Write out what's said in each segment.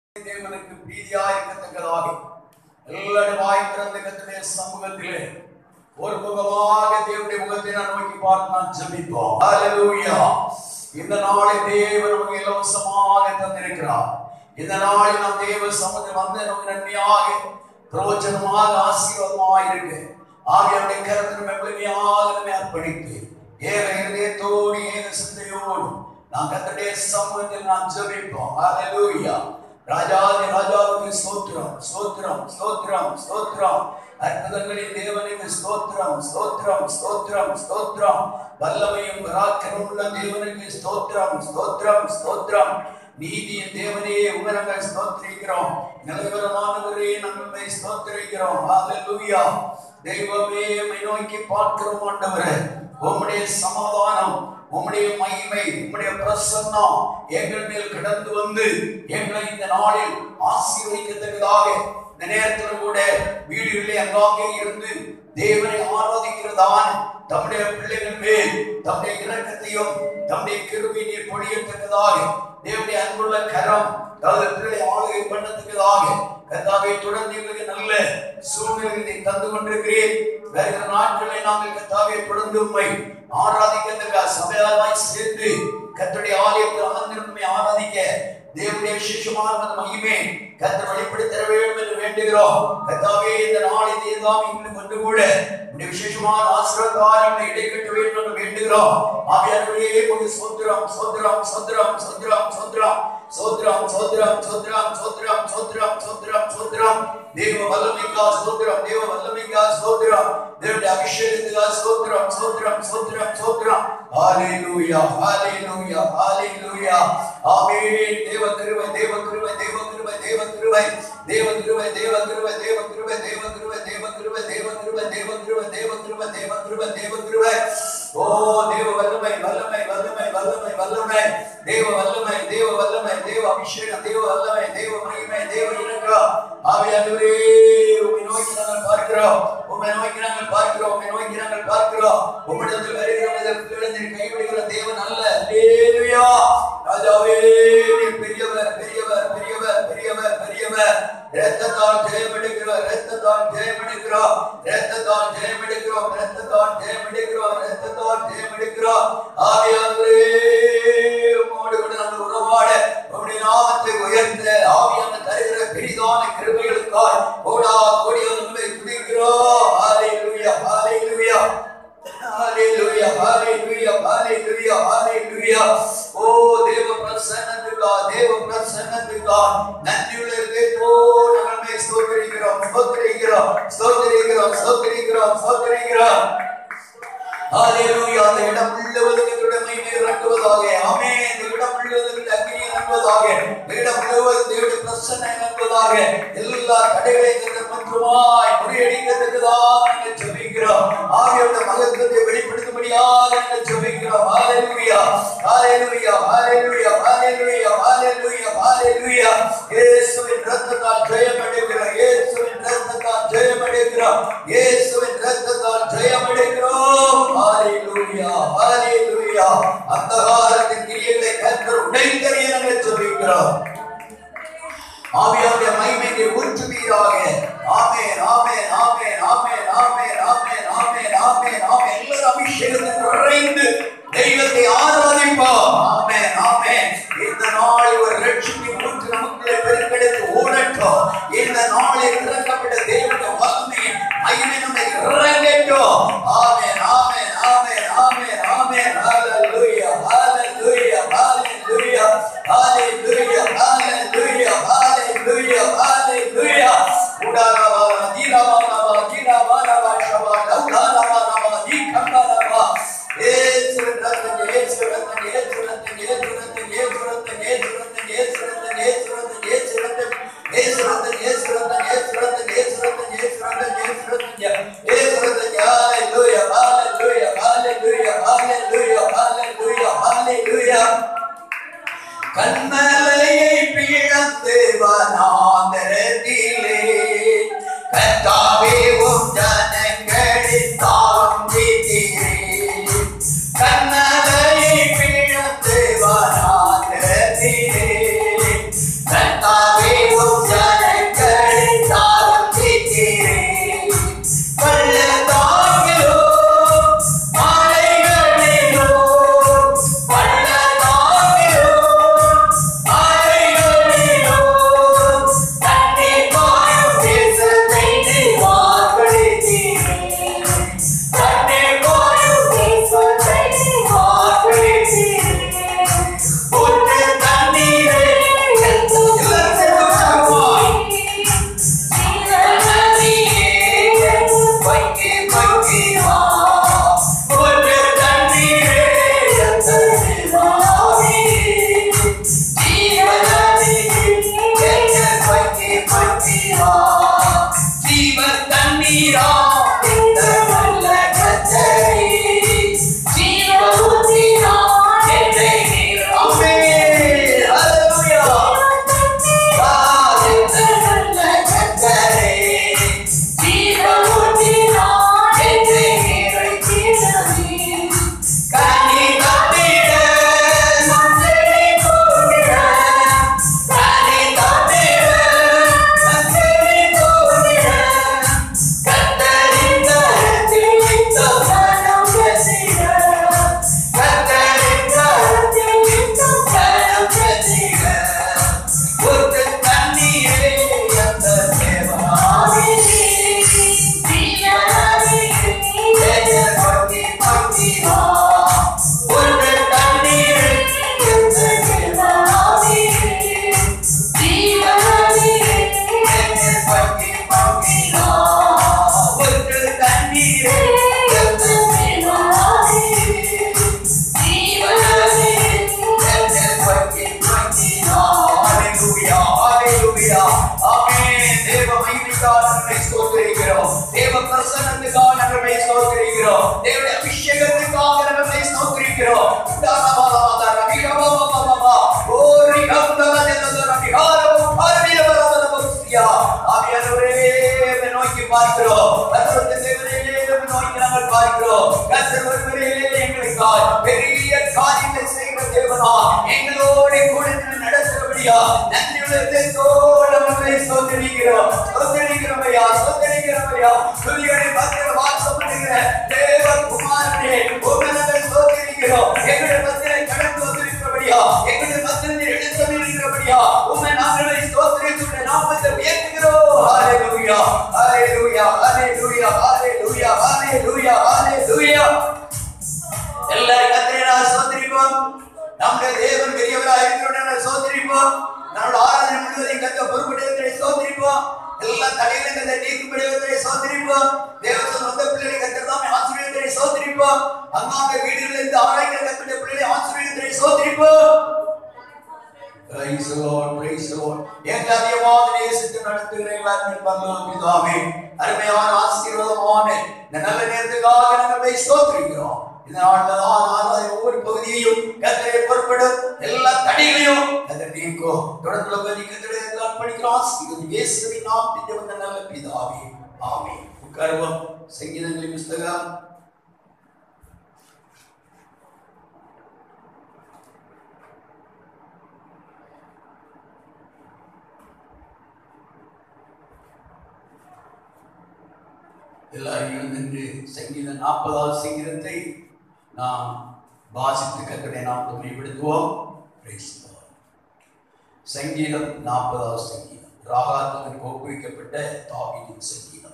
தேவனுக்கு பிரீதியா இருக்கத்தக்கதாக எல்லாரும் வாய் திறந்த கத்துடைய சமூகத்திலே ஒரு முகமாக தேவனுடைய முகத்தை நான் நோக்கி பார்த்து நான் ஜெபிப்போம் ஹalleluya இந்த நாளை தேவன் நமக்கு இலவசமாக தந்திருக்கிறார் இந்த நாளில் நாம் தேவ சமூகத்தில் வந்து நமக்கு நன்மையாக பிரயோஜனமாக ஆசீர்வாதமாக இருக்கு ஆகியோருடைய கருத்து மெவ்வளிமையாக நம்மை அர்ப்பணித்து ஏக இருதயத்தோடு ஏக சிந்தையோடு நாம் கத்தடைய சமூகத்தில் நாம் ஜெபிப்போம் ஹalleluya ராஜாதி ராஜாவுக்கு ஸ்தோத்திரம் ஸ்தோத்திரம் ஸ்தோத்திரம் ஸ்தோத்திரம் அற்புதங்களின் தேவனுக்கு ஸ்தோத்திரம் ஸ்தோத்திரம் ஸ்தோத்திரம் ஸ்தோத்திரம் வல்லமையும் பராக்கிரமுள்ள தேவனுக்கு ஸ்தோத்திரம் ஸ்தோத்திரம் ஸ்தோத்திரம் நீதியின் தேவனே உமரங்கள் ஸ்தோத்திரிக்கிறோம் நிலவரமானவரே நம்மை ஸ்தோத்திரிக்கிறோம் ஹalleluya தெய்வமே உம்மை நோக்கி பார்க்கிறோம் ஆண்டவரே உம்முடைய சமாதானம் உம்முடைய மகிமை உம்முடைய பிரசன்னம் எங்கள் மேல் கடந்து வந்து எங்களை இந்த நாளில் ஆசீர்வதிக்கத்தக்கதாக இந்த நேரத்தில் கூட வீடுகளிலே அங்காங்கே இருந்து தேவனை ஆராதிக்கிறதான் தம்முடைய பிள்ளைகள் மேல் தம்முடைய இரக்கத்தையும் தம்முடைய கிருபை நீர் பொழியத்தக்கதாக தேவனுடைய அன்புள்ள கரம் தமது பிள்ளை ஆளுகை பண்ணத்தக்கதாக கர்த்தாவை தொடர்ந்து எங்களுக்கு நல்ல சூழ்நிலைகளை தந்து கொண்டிருக்கிறேன் வருகிற நாட்களை நாங்கள் கர்த்தாவை தொடர்ந்து உண்மை ஆராதிக்கிறதுக்கு சபையாராய் சேர்ந்து கர்த்தருடைய ஆலயத்தில் அமர்ந்திருந்தமை ஆராதிக்க தேவனுடைய விசேஷமான அந்த மகிமை கர்த்தர் வெளிப்படுத்தி தர வேண்டும் என்று வேண்டுகிறோம் கர்த்தாவே இந்த நாள் இதே தான் எங்களுக்கு கொண்டு கூட இந்த விசேஷமான ஆசீர்வாதங்களை இடைக்கட்ட வேண்டும் என்று வேண்டுகிறோம் ஆவியானவரே ஒரு சோத்திரம் சோத்திரம் சோத்திரம் சோத்திரம் சோத்திரம் சோத்திரம் சோத்திரம் சோத்திரம் சோத்திரம் சோத்திரம் சோத்திரம் சோத்திரம் தேவ வல்லமைக்கா சோத்திரம் தேவ வல்லமைக்கா சோத்திரம் தேவனுடைய அபிஷேகத்துக்கா சோத்திரம் சோத்திரம் சோத்திரம் சோத்திரம் ஹalleluya ஹalleluya ஹalleluya ஆமென் தேவ கிருபை தேவ கிருபை தேவ கிருபை தேவ கிருபை தேவ கிருபை தேவ கிருபை தேவ கிருபை தேவ கிருபை தேவ கிருபை தேவ கிருபை தேவ கிருபை தேவ கிருபை தேவ கிருபை தேவ கிருபை ஓ தேவ வல்லமை வல்லமை வல்லமை வல்லமை வல்லமை தேவ வல்லமை தேவ வல்லமை தேவ அபிஷேகம் தேவ வல்லமை தேவ மகிமை தேவ இரக்கம் ஆவியானவரே உம்மை நோக்கி நாங்கள் பார்க்கிறோம் உம்மை நோக்கி நாங்கள் பார்க்கிறோம் உம்மை நோக்கி நாங்கள் பார்க்கிறோம் உம்மிடத்தில் வருகிற பிள்ளைகளின் கைவிடுகிற தேவன் அல்ல அல்லேலூயா ராஜாவே நீர் பெரியவர் பெரியவர் பெரியவர் பெரியவர் பெரியவர் இரத்தத்தால் ஜெயம் எடுக்கிறோம் இரத்தத்தால் ஜெயம் எடுக்கிறோம் இரத்தத்தால் ஜெயம் எடுக்கிறோம் இரத்தத்தால் ஜெயம் எடுக்கிறோம் இரத்தத்தால் ஜெயம் எடுக்கிறோம் ஆவியானவரே உம்மோடு கூட நாங்கள் உறவாட உம்முடைய நாமத்தை உயர்த்த ஆவியான தருகிற பெரிதான கிருபைகளுக்காய் கோடா கோடியாக உண்மை துதிக்கிறோம் ஹalleluya ஹalleluya ஹalleluya ஹalleluya ஹalleluya ஹalleluya ஓ தேவ பிரசன்னத்துக்கா தேவ பிரசன்னத்துக்கா நன்றியுள்ள இருதயத்தோ நாங்கள் மே ஸ்தோத்திரிக்கிறோம் ஸ்தோத்திரிக்கிறோம் ஸ்தோத்திரிக்கிறோம் ஸ்தோத்திரிக்கிறோம் ஸ்தோத்திரிக்கிறோம் ஹalleluya அந்த இடம் முழுவதும் எங்களுடைய மகிமை இறங்குவதாக ஆமென் இந்த இடம் முழுவதும் அக்னி இறங்குவதாக இந்த இடம் முழுவதும் தேவனுடைய பிரசன்னம் இறங்குவதாக எல்லா தடைகளையும் இந்த மந்திரமாய் முறியடிக்கிறதுக்குதான் நாங்கள் ஜெபிக்கிறோம் ஆகியோருடைய மகத்துவத்தை வெளிப்படுத்தும்படியாக நாங்கள் ஜெபிக்கிறோம் ஹalleluya ஹalleluya ஹalleluya ஹalleluya ஹalleluya ஹalleluya இயேசுவின் இரத்தத்தால் ஜெயம் எடுக்கிறோம் இயேசுவின் இரத்தத்தால் ஜெயம் எடுக்கிறோம் இயேசுவின் இரத்தத்தால் ஜெயம் எடுக்கிறோம் ஹalleluya ஹalleluya அந்தகாரத்தின் கிரியைகளை கர்த்தர் உடைத்தறிய நாங்கள் ஜெபிக்கிறோம் ஆவியாவுடைய மகிமையை ஊற்றுவீராக ஆமென் ஆமென் ஆமென் ஆமென் ஆமென் ஆமென் ஆமென் ஆமென் ஆமென் எல்லாரும் அபிஷேகத்தில் நிறைந்து தெய்வத்தை ஆராதிப்போம் ஆமென் ஆமென் இந்த நாளில் ஒரு ரட்சிப்பின் ஊற்று நமக்குள்ளே பெருக்கெடுத்து ஓடட்டும் இந்த நாளில் இறக்கப்பட்ட தேவனுடைய வல்லமை மகிமை நம்மை இறங்கட்டும் ஆமென் ஆமென் ஆமென் ஆமென் ஆமென் ஹalleluya ஹalleluya ஹalleluya ஹalleluya ஹalleluya ஹalleluya ஹalleluya உடாரவா தீரவா தீரவா ஷவா லௌலாரவா தீகண்டரவா இயேசுவின் ரத்தம் இயேசுவின் ரத்தம் இயேசுவின் ரத்தம் இயேசுவின் ரத்தம் இயேசுவின் ரத்தம் இயேசுவின் ரத்தம் இயேசுவின் ரத்தம் நன்றியுள்ள இதயத்தோடு உம்மை ஸ்தோத்திரிக்கிறோம் ஸ்தோத்திரிக்கிறோம் ஐயா ஸ்தோத்திரிக்கிறோம் ஐயா துதிகளை மத்தியில் வாசம் பண்ணுகிற தேவன் குமாரனே உம்மை நாங்கள் ஸ்தோத்திரிக்கிறோம் எங்களுடைய மத்தியிலே கடந்து வந்திருக்கிறபடியா எங்களுடைய மத்தியில் எழுத்தமிருக்கிறபடியா உம்மை நாங்கள் ஸ்தோத்திரித்துடைய நாமத்தை உயர்த்துகிறோம் ஹalleluya ஹalleluya ஹalleluya ஹalleluya ஹalleluya ஹalleluya எல்லாரும் கத்திரை நான் சோதரிப்போம் நம்முடைய தேவன் பெரியவராக இருக்கிறோம் சோதரிப்போம் நம்மளோட ஆராதனை முழுவதையும் கத்த பொறுப்படைவதை சோதரிப்போம் எல்லா தடைகளையும் கத்த நீக்கப்படுவதை சோதரிப்போம் தேவசன் வந்த பிள்ளைகளை கத்திரதாமே ஆசிரியத்தை சோதரிப்போம் அந்தாங்க வீடுகளில் இருந்து ஆராய்க்கிற கத்துடைய பிள்ளைகளை ஆசிரியத்தை சோதரிப்போம் Praise the Lord, praise the Lord. எங்களை அதிகமாக நேசித்து நடத்துகிற எல்லாருமே பரலோக பிதாவே, அருமையான ஆசீர்வாதமான இந்த நல்ல நேரத்துக்காக நாங்கள் ஸ்தோத்திரிக்கிறோம் இந்த நாள்ல தான் ஆராதனை ஒவ்வொரு பகுதியையும் கத்தரை பொறுப்படும் எல்லா தடைகளையும் கத்தர் நீக்கோ தொடர்ந்துள்ள பகுதி கத்தரை அர்ப்பணிக்கிறோம் ஆசீர்வதி இயேசுவின் நாமத்தில் வந்த நல்ல பிதாவே ஆமென் உட்காருவோம் சங்கீதங்களின் புஸ்தகம் எல்லாரையும் நின்று சங்கீத நாற்பதாவது சங்கீதத்தை நாம் வாசித்து கத்தனை நாம் மேம்படுத்துவோம் Praise the Lord. சங்கீதம் நாற்பதாவது சங்கீதம் ராகாத்துடன் கோப்புவிக்கப்பட்ட தாவீதின் சங்கீதம்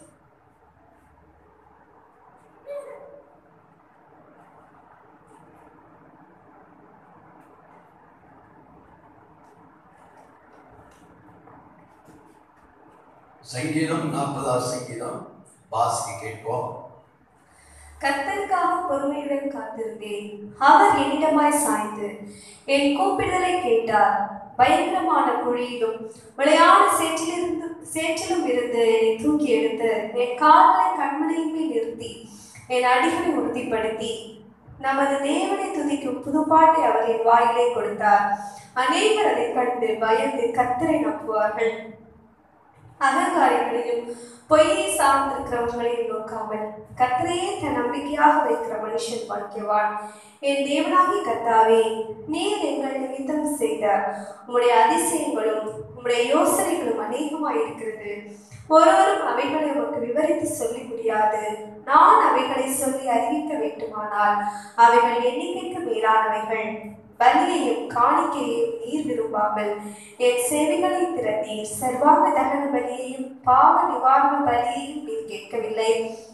சங்கீதம் நாற்பதாவது சங்கீதம் வாசிக்க கேட்போம் கர்த்தருக்காக பொறுமையுடன் காத்திருந்தேன் அவர் என்னிடமாய் சாய்ந்து என் கூப்பிடுதலை கேட்டார் பயங்கரமான குழியிலும் விளையாட சேற்றிலிருந்து சேற்றிலும் இருந்து என்னை தூக்கி எடுத்து என் கால்களை கண்மணியின் மேல் நிறுத்தி என் அடிகளை உறுதிப்படுத்தி நமது தேவனை துதிக்கும் புதுப்பாட்டை அவர் என் வாயிலே கொடுத்தார் அநேகர் அதை கண்டு பயந்து கர்த்தரை நம்புவார்கள் அகங்காரிகளையும் பொய்யை சார்ந்திருக்கிறவர்களையும் நோக்காமல் கர்த்தரையே தன் நம்பிக்கையாக வைக்கிற மனுஷன் பாக்கியவான் என் தேவனாகி கர்த்தாவே நீர் எங்கள் நிமித்தம் செய்த உம்முடைய அதிசயங்களும் உம்முடைய யோசனைகளும் அநேகமாய் இருக்கிறது ஒருவரும் அவைகளை உமக்கு விவரித்து சொல்லி முடியாது நான் அவைகளை சொல்லி அறிவிக்க வேண்டுமானால் அவைகள் எண்ணிக்கைக்கு மேலானவைகள் பலியையும் காணிக்கையையும் நீர் விரும்பாமல் என் சேவைகளை திறந்தீர் சர்வாங்க தகன பலியையும் பாவ நிவாரண பலியையும் நீர் கேட்கவில்லை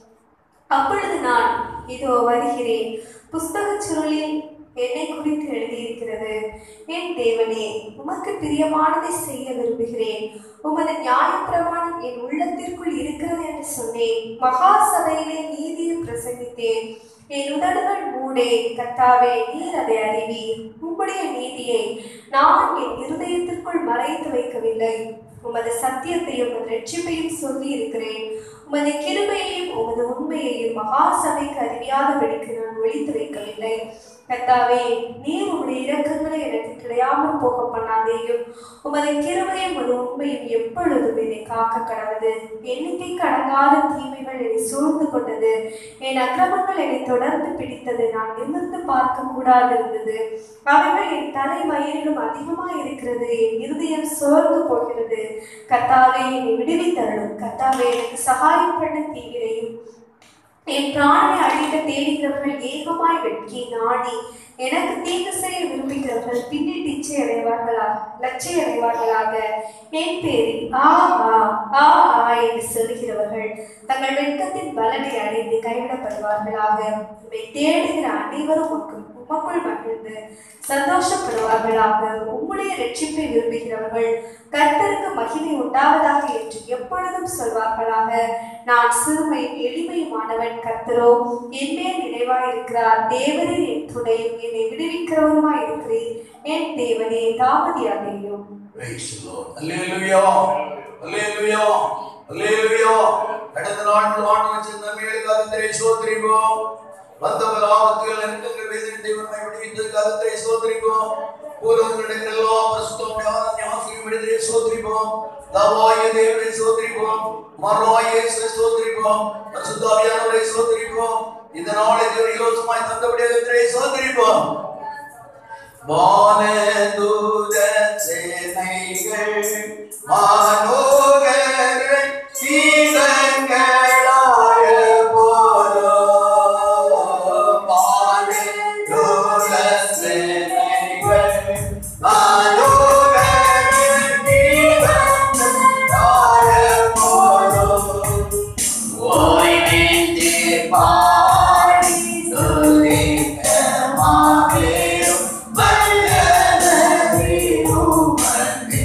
அப்பொழுது நான் இதோ வருகிறேன் புஸ்தகச் சுருளில் என்னை குறித்து எழுதியிருக்கிறது என் தேவனே உமக்கு பிரியமானதை செய்ய விரும்புகிறேன் உமது நியாயப்பிரமாணம் என் உள்ளத்திற்குள் இருக்கிறது என்று சொன்னேன் மகா சபையிலே நீதியை பிரசங்கித்தேன் என் உதடுகள் மூடே கர்த்தாவே நீர் அதை அறிவீர் உம்முடைய நீதியை நான் என் இருதயத்திற்குள் மறைத்து வைக்கவில்லை உமது சத்தியத்தையும் உமது ரட்சிப்பையும் சொல்லி இருக்கிறேன் உமது கிருபையையும் உமது உண்மையையும் மகா சபைக்கு அறிவியாதபடிக்கு நான் ஒழித்து வைக்கவில்லை கர்த்தாவே நீர் உம்முடைய இரக்கங்களை எனக்கு கிடையாமல் போக பண்ணாதேயும் உமது கிருபையும் உமது உண்மையும் எப்பொழுதும் என்னை காக்க கடவுது எண்ணிக்கைக்கு அடங்காத தீமைகள் என்னை சூழ்ந்து கொண்டது என் அக்கிரமங்கள் என்னை தொடர்ந்து பிடித்தது நான் நிமிர்ந்து பார்க்க கூடாது இருந்தது அவைகள் என் தலை மயிரிலும் அதிகமாய் இருக்கிறது என் இருதயம் சோர்ந்து போகிறது கத்தாவே என்னை விடுவித்தருளும் கத்தாவே எனக்கு சகாயம் பண்ண தீவிரையும் என் பிராணனை அழிக்க தேடுகிறவர்கள் ஏகமாய் வெட்கி நாடி எனக்கு தீங்கு செய்ய விரும்புகிறவர்கள் பின்னிட்டு இச்சை அடைவார்களாக லட்சை அடைவார்களாக என் பேரில் ஆ ஆ ஆ ஆ என்று சொல்லுகிறவர்கள் தங்கள் வெட்கத்தின் பலனை அடைந்து கைவிடப்படுவார்களாக உம்மை தேடுகிற அனைவரும் உமக்கு உமக்குள் மகிழ்ந்து சந்தோஷப்படுவார்களாக உம்முடைய ரட்சிப்பை விரும்புகிறவர்கள் கர்த்தருக்கு மகிமை உண்டாவதாக என்று எப்பொழுதும் சொல்வார்களாக நான் சிறுமையும் எளிமையுமானவன் கர்த்தரோ என் மேல் நினைவாயிருக்கிறார் தேவரே என் துணையும் என்னை விடுவிக்கிறவருமாய் இருக்கிறேன் என் தேவனே தாமதியாதையும் Praise the Lord. Hallelujah. Hallelujah. Hallelujah. கடந்த நாட்கள் ஆண்டு வச்ச நன்மைகளுக்காக திரை சோதரிப்போம் வந்தவர் ஆபத்துகள் நெருக்கங்கள் வேதனை தெய்வமை விடுவித்ததுக்காக திரை சோதரிப்போம் பூர்வங்கள் நடக்கிற எல்லா பரிசுத்தம் ஞானம் ஆசிரியம் விடுதலை சோதரிப்போம் தவாய தேவனை சோதரிப்போம் மரணாய சோதரிப்போம் பரிசுத்தாவியானவரை சோதரிப்போம் இந்த நாளை தேவன் இலவசமாய் தந்தபடியாக திரை சோதரிப்போம் வானதூத சேனைகள் மானோகர கீதங்களாய போதோ வானதூத சேனைகள் மானோகர கீதங்களாய போதோ ஓய்வென்று பாடி துதிக்க மாபெரும் வல்லவரே உமக்கே.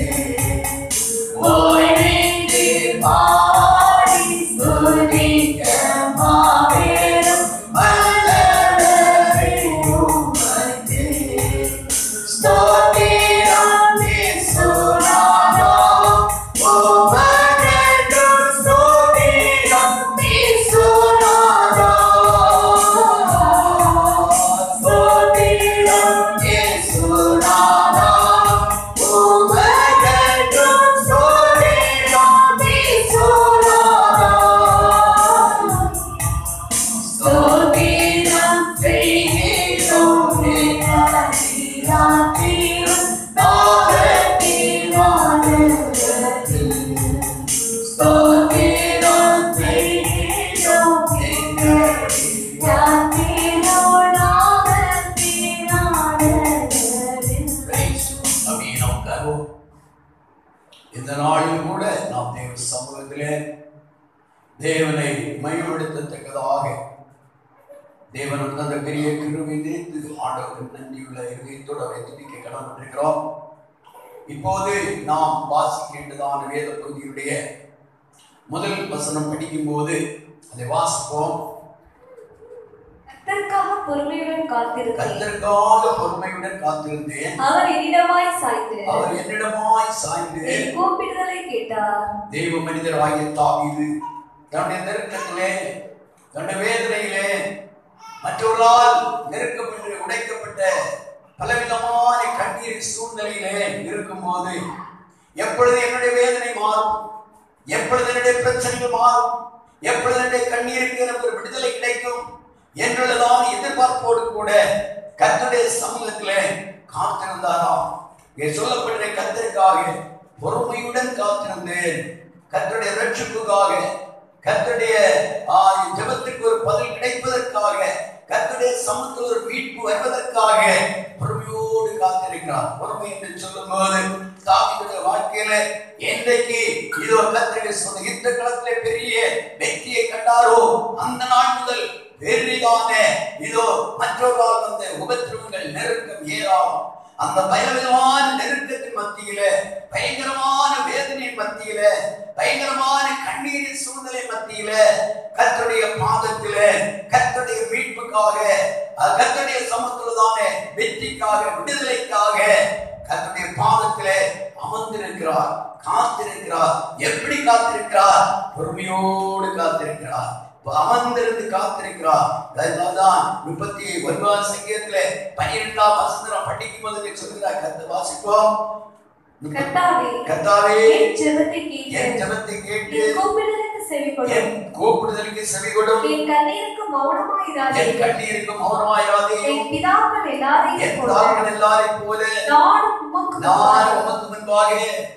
ஓய்வென்று பாடி துதிக்க மாபெரும் வல்லவரே உமக்கே. ஸ்தோத்திரம் இயேசுநாதா, உமக்கென்று ஸ்தோத்திரம் இயேசுநாதா. ஸ்தோத்திரம் இயேசுநாதா, உமக்கென்று ஸ்தோத்திரம் இயேசுநாதா. ஸ்தோத்திரம் செய்கிறோம் நிராதீரம் நாகத்தினானத்தில். ஸ்தோத்திரம் செய்கிறோம் அப்படியே நாம் உட்காருவோம். இந்த நாளில் கூட நாம் தேவ சமூகத்திலே தேவனை மகிழ்வெடுத்தத்தக்கதாக தேவன் தந்த பெரிய கிருவை நினைத்து ஆண்டவருக்கு நன்றியுள்ள இருதயத்தோடு அவரை துதிக்க கடமைப்பட்டிருக்கிறோம் இப்போது நாம் வாசிக்கின்றதான வேத பகுதியுடைய முதல் வசனம் படிக்கும் போது அதை வாசிப்போம் கர்த்தருக்காக பொறுமையுடன் காத்திருந்தேன் கத்தருக்காக பொறுமையுடன் காத்திருந்தேன் அவர் என்னிடமாய் சாய்ந்து அவர் என்னிடமாய் சாய்ந்து என் கூப்பிடுதலை கேட்டார் தெய்வ மனிதராகிய தாவீது தன்னுடைய நெருக்கத்திலே தன்னுடைய வேதனையிலே மற்றவர்களால் நெருக்கப்பட்டு உடைக்கப்பட்ட பலவிதமான கண்ணீர் சூழ்நிலையிலே இருக்கும்போது எப்பொழுது என்னுடைய வேதனை மாறும் எப்பொழுது என்னுடைய பிரச்சனைகள் மாறும் எப்பொழுது என்னுடைய கண்ணீருக்கு எனக்கு ஒரு விடுதலை கிடைக்கும் என்றுள்ளதான எதிர்பார்ப்போடு கூட கர்த்தருடைய சமூகத்திலே காத்திருந்தாராம் இங்கே சொல்லப்படுகிற கத்தருக்காக பொறுமையுடன் காத்திருந்தேன் கர்த்தருடைய ரட்சிப்புக்காக கர்த்தருடைய ஆ, ஜெபத்துக்கு ஒரு பதில் கிடைப்பதற்காக கர்த்தருடைய சமூகத்தில் ஒரு மீட்பு வருவதற்காக பொறுமையோடு காத்திருக்கிறார் பொறுமை என்று சொல்லும்போது தாவீதுடைய வாழ்க்கையில என்றைக்கு இதோ கர்த்தருடைய சொன்ன யுத்த களத்திலே பெரிய வெற்றியை கண்டாரோ அந்த நாள் முதல் பெரிதான இதோ மற்றவர்களால் வந்த உபத்திரவங்கள் நெருக்கம் ஏறாம் அந்த பயங்கரமான நெருக்கத்தின் மத்தியில பயங்கரமான வேதனையின் மத்தியில பயங்கரமான கண்ணீரின் சூழ்நிலை மத்தியில கர்த்தருடைய பாதத்தில கர்த்தருடைய மீட்புக்காக அஹ், கர்த்தருடைய சமத்துவதான வெற்றிக்காக விடுதலைக்காக கர்த்தருடைய பாதத்திலே அமர்ந்திருக்கிறார் காத்திருக்கிறார் எப்படி காத்திருக்கிறார் பொறுமையோடு காத்திருக்கிறார் அமர்ந்திருந்து காத்திருக்கிறார் அதனால்தான் முப்பத்தி ஒன்பதாம் சங்கீதத்திலே பன்னிரெண்டாம் வசனம் படிக்கும் போது சொல்கிறார் கத்த வாசிப்போம் கர்த்தாவே கத்தாவே என் ஜெபத்தை என் கேட்டு ஜெபத்தை கேட்டு என் கூப்பிடுதலுக்கு செவி கொடும் என் கூப்பிடுதலுக்கு செவி கொடும் என் கண்ணீருக்கு மௌனமாயிராதே என் கண்ணீருக்கு மௌனமாயிராதே என் பிதாக்கள் எல்லாரையும் என் போல தாங்கள் எல்லாரையும் போல நானும் உமக்கு நான் முன்பாக உமக்கு முன்பாக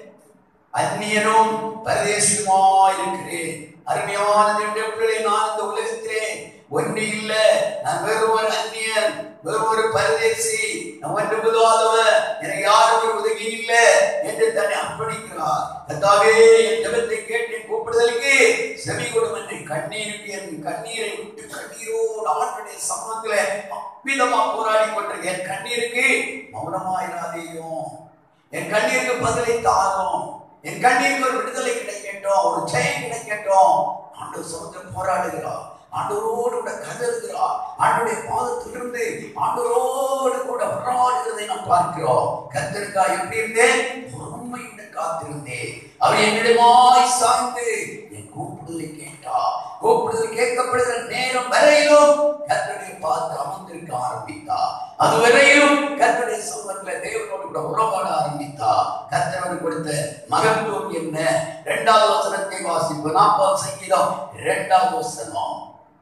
அந்நியனும் பரதேசியுமாய் இருக்கிறேன் அருமையான தேவனுடைய பிள்ளை நான் இந்த உலகத்திலே ஒன்று இல்ல நான் வெறும் ஒரு அந்நியன் வெறும் ஒரு பரதேசி நான் ஒன்று புதாதவன் எனக்கு யாரும் ஒரு உதவி இல்ல என்று தன்னை அர்ப்பணிக்கிறார் கத்தாவே என் ஜெபத்தை கேட்டு என் கூப்பிடுதலுக்கு செவி கொடும் என்று கண்ணீருக்கு என் கண்ணீரை விட்டு கண்ணீரோடு ஆண்டுடைய சமூகத்துல அவ்விதமா போராடி கொண்டிருக்க என் கண்ணீருக்கு மௌனமாயிராதேயும் என் கண்ணீருக்கு பதிலை தாரும் என் கண்ணீருக்கு ஒரு விடுதலை கிடைக்கட்டும் ஒரு ஜெயம் கிடைக்கட்டும் ஆண்டு சுமந்து போராடுகிறார் ஆண்டவரோடு கூட கதறுகிறார் ஆண்டுடைய பாதத்திலிருந்து ஆண்டவரோடு கூட போராடுகிறதை நாம் பார்க்கிறோம் கத்தருக்கா எப்படி இருந்தேன் பொறுமையுடன் காத்திருந்தேன் அவர் என்னிடமாய் சாய்ந்து என் கூப்பிடுதலை கேட்டார் கூப்பிடுதல் கேட்கப்படுகிற நேரம் வரையிலும் கத்தருடைய பார்த்து அமர்ந்திருக்க ஆரம்பித்தார் அது வரையிலும் கத்தருடைய சமூகத்தில் தேவனோடு கூட உறவாட ஆரம்பித்தார் கத்தவர் கொடுத்த மகத்துவம் என்ன இரண்டாவது வசனத்தை வாசிப்பு நாற்பது சங்கீதம் இரண்டாவது வசனம்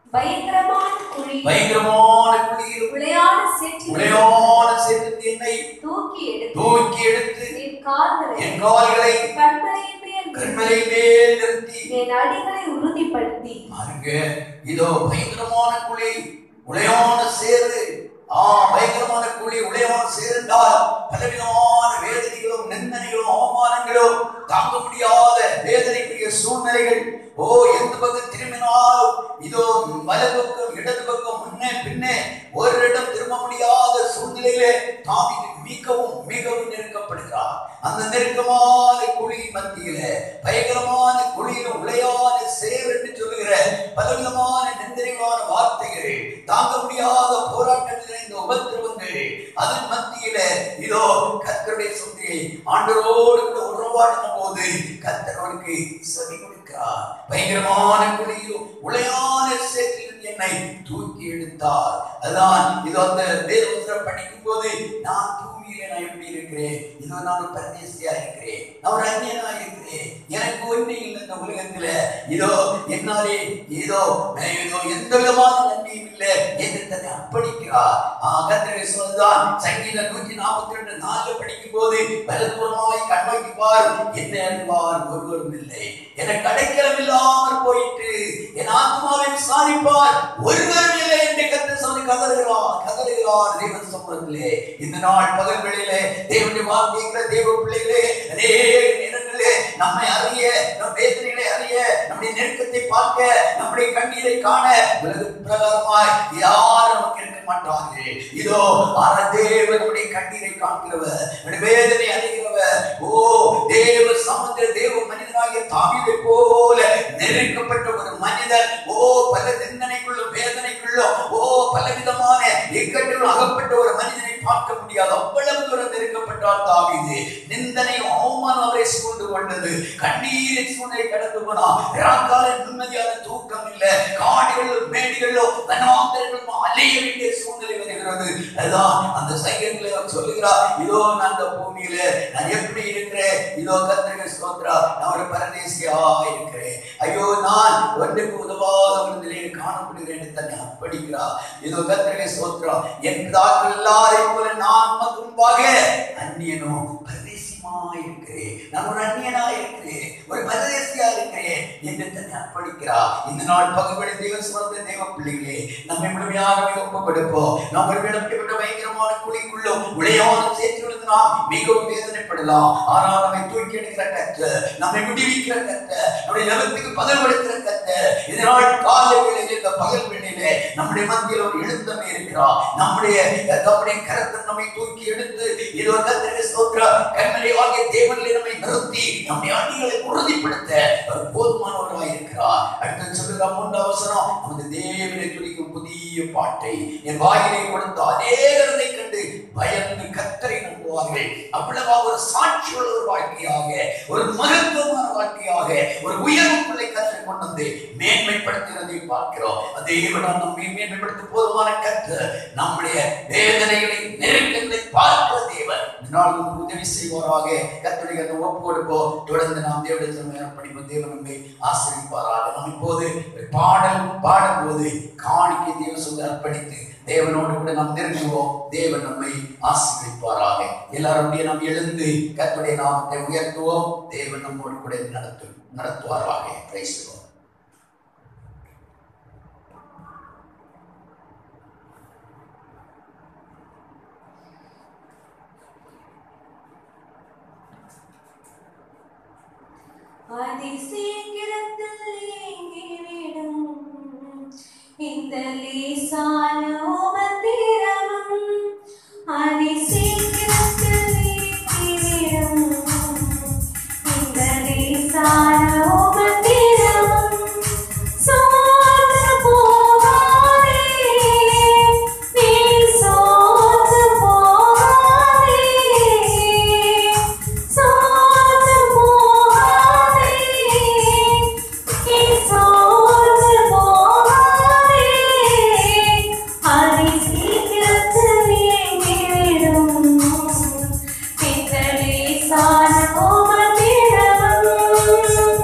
பயங்கரமான குழி பயங்கரமான குழியிலும் உளையான சேற்றில் உளையான சேர்த்து என்னை தூக்கி எடுத்து தூக்கி எடுத்து என் கால்களை என் கால்களை கண்மலையின் மேல் கண்மலை மேல் நிறுத்தி என் அடிகளை உறுதிப்படுத்தி பாருங்க இதோ பயங்கரமான குழி உளையான சேரு ஆ பயங்கரமான குழி உளையான சேருண்டால் பலவிதமான வேதனைகளும் நிந்தனைகளும் அவமானங்களும் தாங்க முடியாத வேதனைக்குரிய சூழ்நிலைகள் ஓ எந்த பக்கம் திரும்பினாலும் இதோ வலது பக்கம் இடது பக்கம் முன்னே பின்னே ஒரு இடம் திரும்ப முடியாத சூழ்நிலையிலே தாவி மிகவும் மிகவும் நெருக்கப்படுகிறார் அந்த நெருக்கமான குழி மத்தியில பயங்கரமான குழியில உளையான சேர் என்று சொல்லுகிற பலவிதமான நிந்தனைகளான வார்த்தைகள் தாங்க முடியாத போராட்டத்தில் நிறைந்த உபத்திரவங்கள் அதன் மத்தியில இதோ கத்தருடைய சொந்தியை ஆண்டரோடு கூட உறவாடின போது கத்தரோருக்கு செவி கொடுக்கிறார் பயங்கரமான குழியிலும் உளையான சேற்றில் என்னை தூக்கி எடுத்தார் அதான் இது அந்த வேதபுத்திரம் படிக்கும் போது நான் பூமியில நான் எப்படி இருக்கிறேன் இதோ நான் ஒரு பரதேசியா இருக்கிறேன் நான் ஒரு அந்நியனா இருக்கிறேன் எனக்கு ஒண்ணு இல்லை இந்த உலகத்துல இதோ என்னாலே ஏதோ ஏதோ எந்த விதமான நன்மையும் இல்லை என்று தன்னை அர்ப்பணிக்கிறார் கத்திரை சொல்லுதான் சங்கீதம் நூத்தி நாற்பத்தி ரெண்டு நாலு படிக்கும் போது வலதுபுறமாய் கண்ணோக்கி பார் என்ன அறிவார் ஒருவரும் இல்லை எனக்கு அடைக்கலம் இல்லாமல் போயிட்டு என் ஆத்மாவை விசாரிப்பார் ஒருவரும் இல்லை என்று கத்த சொல்லி கதறுகிறார் கதறுகிறார் தேவன் சமூகத்திலே இந்த நாள் பகல் வேளையிலே தேவனுடைய வார்த்தைகிற தேவ பிள்ளைகளே அநேக நேரங்களே நம்மை அறிய நம் வேதனைகளை அறிய நம்முடைய நெருக்கத்தை பார்க்க நம்முடைய கண்ணீரை காண உலக பிரகாரமாய் யாரும் நமக்கு இருக்க மாட்டார்கள் இதோ ஆன தேவன் நம்முடைய கண்ணீரை காண்கிறவர் நம்முடைய வேதனை அறிகிறவர் ஓ தேவ சமுத்திர தேவ மனிதனாகிய தாவிதை போல நெருக்கப்பட்ட ஒரு மனிதர் ஓ பல நிந்தனைக்குள்ளும் வேதனைக்குள்ளும் ஓ பலவிதமான இக்கட்டில் அகப்பட்ட ஒரு மனிதனை பார்க்க முடியாது அவ்வளவு தூரம் நெருக்கப்பட்டார் தாவீது நிந்தனையும் அவமானம் அவரை சூழ்ந்து கொண்டது கண்ணீரின் சூழ்நிலை கடந்து போனா ராக்கால நிம்மதியான தூக்கம் இல்லை காடுகளிலும் மேடுகளிலும் வனாந்தரங்களும் அலைய வேண்டிய சூழ்நிலை வருகிறது அதுதான் அந்த சைகத்தில் அவர் சொல்லுகிறார் இதோ நான் அந்த பூமியில நான் எப்படி இருக்கிறேன் இதோ கத்திரிகை ஸ்தோத்ரா நான் ஒரு பரதேசியா இருக்கிறேன் ஐயோ நான் ஒன்றுக்கு உதவாத ஒரு நிலையில் காணப்படுகிறேன் என்று தன்னை அர்ப்பணிக்கிறார் இதோ கத்திரிகை ஸ்தோத்ரா என் தாக்கள் எல்லாரையும் போல நான் உமக்கு முன்பாக அந்நியனும் பரதேசியமா இருக்கிறேன் நான் ஒரு அந்நியனா இருக்கிறேன் ஒரு பரதேசியா இருக்கிறேன் என்று தன்னை அர்ப்பணிக்கிறார் இந்த நாள் பகுதி தேவ சுமந்த தேவ பிள்ளைகளே நம்மை முழுமையாகவே ஒப்பு கொடுப்போம் நாம் ஒரு விடப்பட்ட பயங்கரமான குழிக்குள்ளும் உளையான சேர்த்து விழுந்து நாம் மிகவும் வேதனைப்படலாம் ஆனால் நம்மை தூக்கி எடுக்கிற கத்த நம்மை விடுவிக்கிற கத்த நம்முடைய நிலத்துக்கு பதில் கொடுக்கிற கத்த இதனால் காலை வேளையில் இந்த பகல் வேளையிலே நம்முடைய மத்தியில் ஒரு எழுந்தமே இருக்கிறார் நம்முடைய நம்முடைய கரத்தை நம்மை தூக்கி எடுத்து இது ஒரு கத்திரை ஸ்தோத்திர கண்மலை ஆகிய தேவனிலே நம்மை நிறுத்தி நம்முடைய அடிகளை உறுதிப்படுத்த அவர் போதுமானவராய் இருக்கிறார் அடுத்து சொல்லுகிற மூன்று அவசரம் நமது தேவனை துடிக்கும் புதிய பாட்டை என் வாயிலை கொடுத்த அநேகரை கண்டு பயந்து கத்தரை நம்புவார்கள் அவ்வளவா ஒரு சாட்சியுள்ள ஒரு வாழ்க்கையாக ஒரு மகத்துவமான வாழ்க்கையாக ஒரு உயர்வுக்குள்ளே கற்று கொண்டு வந்து மேன்மைப்படுத்துகிறதை பார்க்கிறோம் அதே விட நம்மை மேன்மைப்படுத்த போதுமான கற்று நம்முடைய வேதனைகளை நெருக்கங்களை பார்க்கிற தேவன் இந்த நாள் நமக்கு உதவி செய்வாராக கத்துடைய அந்த ஒப்பு கொடுப்போம் தொடர்ந்து நாம் தேவடத்தில் படிப்போம் தேவன் நம்மை ஆசிரிப்பாராக நாம் இப்போது ஒரு பாடல் பாடும்போது காணிக்கை தேவ சொல்லி அர்ப்பணித்து தேவனோடு கூட நாம் நெருங்குவோம் தேவன் நம்மை ஆசீர்வதிப்பாராக எல்லாருடைய நாம் எழுந்து கர்த்தருடைய நாமத்தை உயர்த்துவோம் தேவன் நம்மோடு கூட நடத்து நடத்துவாராக பேசுவோம் அதிசீக்கிரத்தில் ஏங்கிவிடும் இந்த லேசான உபத்திரவம் அதிசீக்கிரத்தில் ஏங்கிவிடும் இந்த லேசான உபத்திரவம் சோர்ந்து போகாதே நீ சோர்ந்து போகாதே சோர்ந்து போகாதே நீ சோர்ந்து போகாதே அதி சீக்கிரத்தில் ஏங்கிவிடும் இந்த லேசான உபத்திரவம்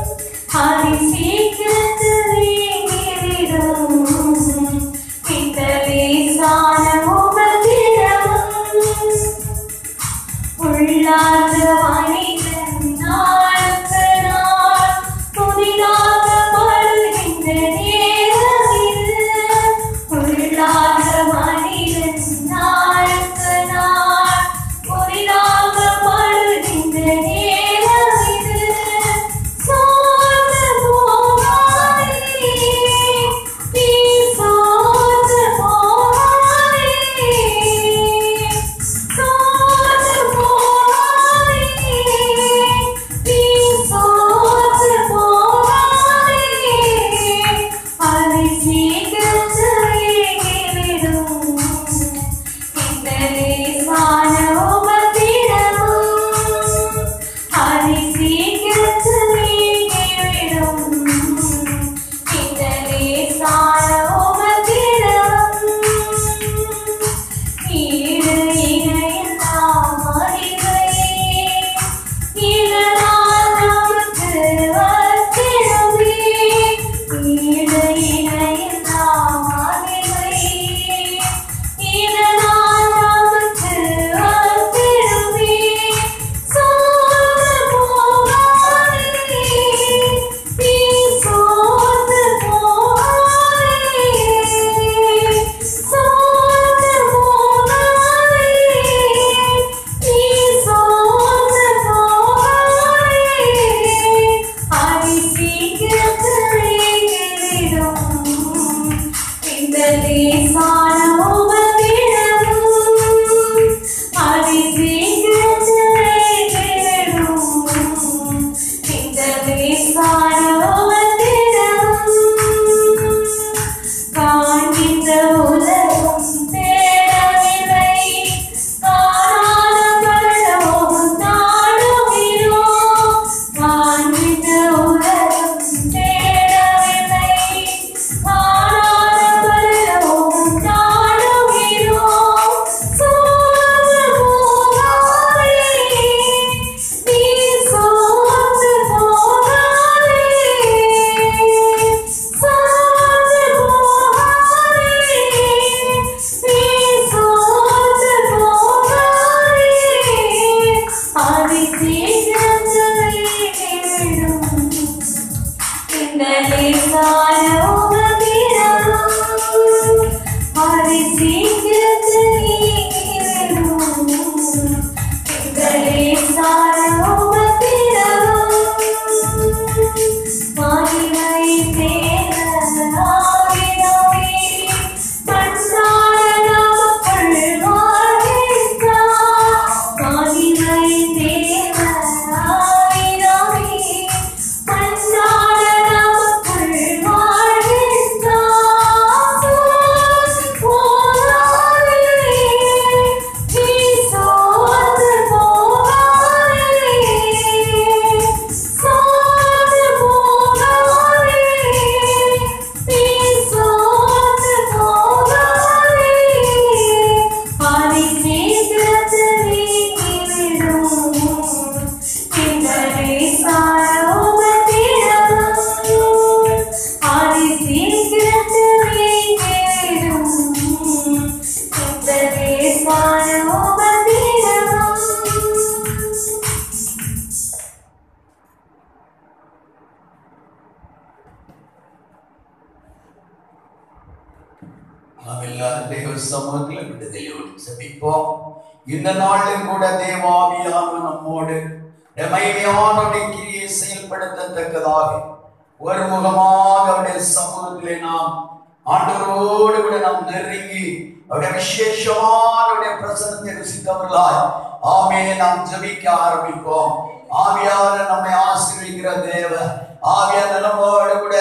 நாம் எல்லாரும் தேவ சமூகத்தில் விடுதலையோடு செபிப்போம் இந்த நாளில் கூட தேவாவியான நம்மோடு மகிமையானுடைய கிரியை செயல்படுத்தத்தக்கதாக ஒரு முகமாக அவருடைய சமூகத்திலே நாம் ஆண்டவரோடு கூட நாம் நெருங்கி அவருடைய விசேஷமான அவருடைய பிரசனத்தை ருசித்தவர்களாய் ஆமே நாம் ஜெபிக்க ஆரம்பிப்போம் ஆவியாளர் நம்மை ஆசீர்வதிக்கிற தேவ ஆவியாளர் நம்மோடு கூட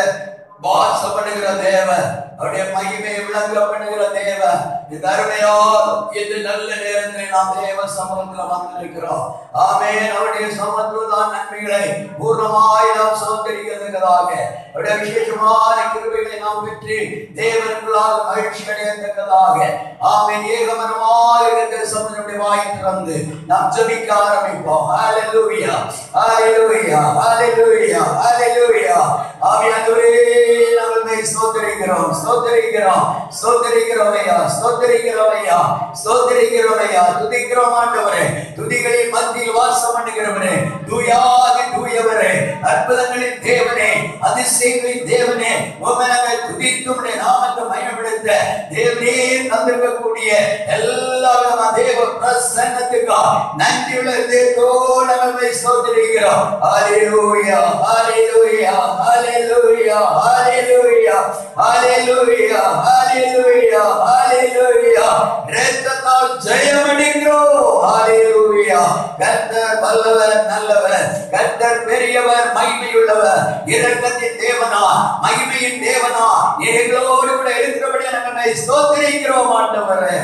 வாசம் பண்ணுகிற தேவ அவருடைய மகிமையை விளங்க பண்ணுகிற தேவ இந்த அருமையால் இந்த நல்ல நேரத்தில் நாம் தேவ சமூகத்தில் வந்திருக்கிறோம் ஆமென் அவருடைய சமூகத்தில் தான் நன்மைகளை பூர்ணமாய் நாம் சுதந்திரிக்கிறதுக்காக அவருடைய விசேஷமான கிருபைகளை நாம் பெற்று தேவனுக்குள்ளாக மகிழ்ச்சி அடையத்தக்கதாக ஆமென் ஏகமனமாக இருக்கிற சமூகனுடைய வாய் திறந்து நாம் ஜெபிக்க ஆரம்பிப்போம் ஹalleluya ஹalleluya ஹalleluya ஹalleluya ஆவியானவரே நாங்கள் உம்மை ஸ்தோத்திரிக்கிறோம் ஸ்தோத்திரிக்கிறோம் ஸ்தோத்திரிக்கிறோம் ஐயா ஸ்தோத்திரிக்கிறோம் ஐயா ஸ்தோத்திரிக்கிறோம் ஐயா துதிக்கிறோம் ஆண்டவரே துதிகளின் மத்தியில் வாசம் பண்ணுகிறவரே தூயாதி தூயவரே அற்புதங்களின் தேவனே அதிசயங்களின் தேவனே உம்மை நாங்கள் துதித்து உம்முடைய நாமத்தை மயப்படுத்த தேவனே தந்திருக்கக்கூடிய எல்லா விதமான தேவ பிரசன்னத்துக்கா நன்றியுள்ள தேவத்தோடு நாங்கள் உம்மை ஸ்தோத்திரிக்கிறோம் ஹalleluya ஹalleluya ஹalleluya ஹalleluya ஹalleluya ஹalleluya ஹalleluya இரத்தத்தால் ஜெயம் அடைகிறோம் ஹalleluya கர்த்தர் வல்லவர் நல்லவர் கர்த்தர் பெரியவர் மகிமையுள்ளவர் இரக்கத்தின் தேவனா மகிமையின் தேவனா எங்களோடு கூட இருக்கிறபடி நாங்கள் ஸ்தோத்திரிக்கிறோம் ஆண்டவரே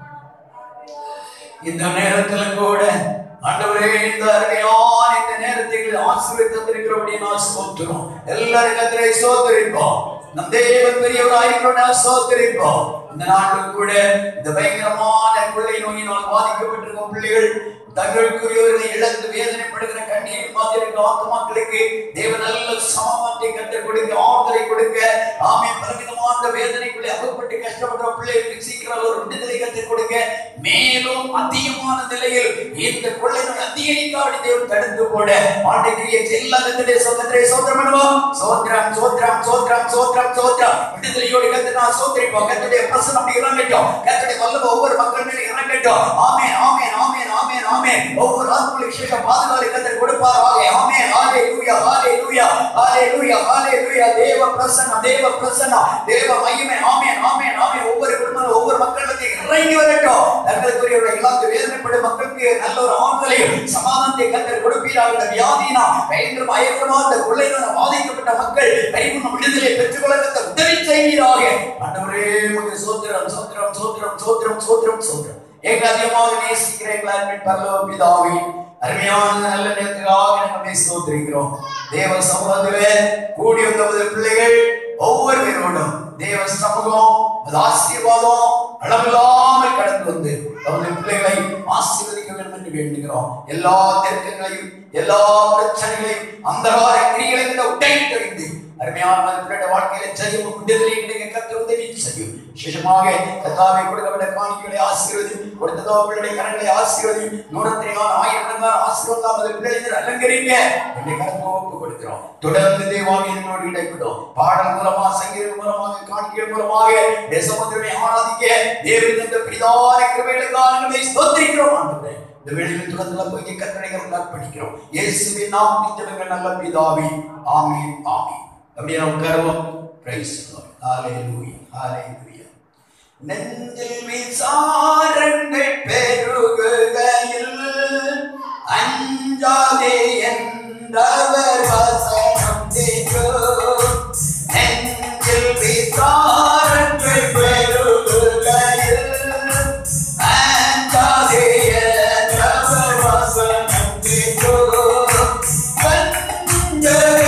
இந்த நேரத்துல கூட ஆண்டவரே இந்த அருமையான இந்த நேரத்தில் ஆசீர்வதித்திருக்கிறபடி நான் ஸ்தோத்திரம் எல்லாரும் கத்திரை ஸ்தோத்திரிப்போம் நம் தேவன் பெரியவராயிருக்கிறோம் நான் ஸ்தோத்திரிப்போம் இந்த நாட்டில் கூட இந்த பயங்கரமான கொள்ளை நோயினால் பாதிக்கப்பட்டிருக்கும் பிள்ளைகள் தங்களுக்குரியவர்களை இழந்து வேதனைப்படுகிற கண்ணீர் மாதிரி இருக்க ஆத்மாக்களுக்கு தேவ நல்ல சமமாத்தை கற்று கொடுக்க ஆறுதலை கொடுக்க ஆமே பலவிதமான வேதனைக்குள்ளே அகப்பட்டு கஷ்டப்படுற பிள்ளைகளுக்கு சீக்கிரம் ஒரு விடுதலை கற்றுக் கொடுக்க மேலும் அதிகமான நிலையில் இந்த கொள்ளை நோய் அதிகரிக்காவிட தேவன் தடுத்து போட ஆண்டுக்கிரிய எல்லாத்திலே சோதனை சோதனம் பண்ணுவோம் சோத்ரம் சோத்ரம் சோத்ரம் சோத்ரம் சோத்ரம் விடுதலையோடு கத்து நான் சோதரிப்போம் கத்துடைய பிரசனம் அப்படி இறங்கட்டும் கத்துடைய வல்லவ ஒவ்வொரு மக்கள் மேலே இறங்கட்டும் ஆமென் ஆமென் ஆமென் ஆமென் ஆமென் ஒவ்வொரு ஆத்ம விசேஷ பாதுகாவலை கத்தர் கொடுப்பாராக ஆமென் ஹalleluya ஹalleluya ஹalleluya ஹalleluya தேவ பிரசன்னம் தேவ பிரசன்னம் தேவ மகிமை ஆமென் ஆமென் ஆமென் ஒவ்வொரு குடும்பம் ஒவ்வொரு மக்கள் மத்தியில் இறங்கி வரட்டும் தங்களுக்குரியவர்களை இழந்து வேதனைப்படும் மக்களுக்கு நல்ல ஒரு ஆண்களையும் சமாதானத்தை கத்தர் கொடுப்பீராக இந்த வியாதினா பயங்கர பயங்கரமா இந்த கொள்ளையினால் பாதிக்கப்பட்ட மக்கள் கைகுணம் விடுதலை பெற்றுக்கொள்ள கத்தர் உதவி செய்வீராக ஆண்டவரே உமக்கு சோத்திரம் சோத்திரம் சோத்திரம் சோத்திரம் சோத்திரம் சோத்திரம் எங்களை அதிகமாக நேசிக்கிற எங்கள் அன்பின் பரலோக பிதாவே அருமையான நல்ல நேரத்துக்காக நம்மை ஸ்தோத்திரிக்கிறோம் தேவ சமூகத்திலே கூடி வந்த பிள்ளைகள் ஒவ்வொரு பேரோடும் தேவ சமூகம் அது ஆசீர்வாதம் அளவில்லாமல் கடந்து வந்து தமது பிள்ளைகளை ஆசீர்வதிக்க வேண்டும் என்று வேண்டுகிறோம் எல்லா நெருக்கங்களையும் எல்லா பிரச்சனைகளையும் அந்தகார கிரிகளையும் உடை தெரிந்து அருமையான மதிப்பிட வாழ்க்கையில ஜெயம் விடுதலை இன்றைக்கு கற்று உதவி செய்யும் விசேஷமாக கத்தாவை கொடுக்கப்பட்ட காணிக்கைகளை ஆசீர்வதி கொடுத்ததோ பிள்ளைடைய கரங்களை ஆசீர்வதி நூறத்தினால் ஆயிரத்தங்கான ஆசீர்வதாம் அது பிள்ளைகள் அலங்கரிங்க என்னை கரத்தை ஒப்பு கொடுக்கிறோம் தொடர்ந்து தேவாமி எங்களோடு இடைப்படும் பாடல் மூலமா சங்கீதம் மூலமாக காணிக்கை மூலமாக தேசமுத்திரனை ஆராதிக்க தேவன் இந்த பிரிதான கிருபைகளுக்காக நம்மை ஸ்தோத்திரிக்கிறோம் ஆண்டவரே இந்த வேளையில் தொடர்ந்து போய் கட்டளைகள் அர்ப்பணிக்கிறோம் இயேசுவின் நாம் நிச்சயங்கள் நல்ல பிதாவே ஆமென் ஆமென் அப்படியே நாம் உட்காருவோம் பிரைஸ் ஹalleluya ஹalleluya நெஞ்சில் விசாரங்கள் பெருகுகையில் அஞ்சாதே என்றவர் வசனம் கேட்கும் நெஞ்சில் விசாரங்கள் பெருகுகையில் அஞ்சாதே என்றவர் வசனம் கேட்கும் கண்கள்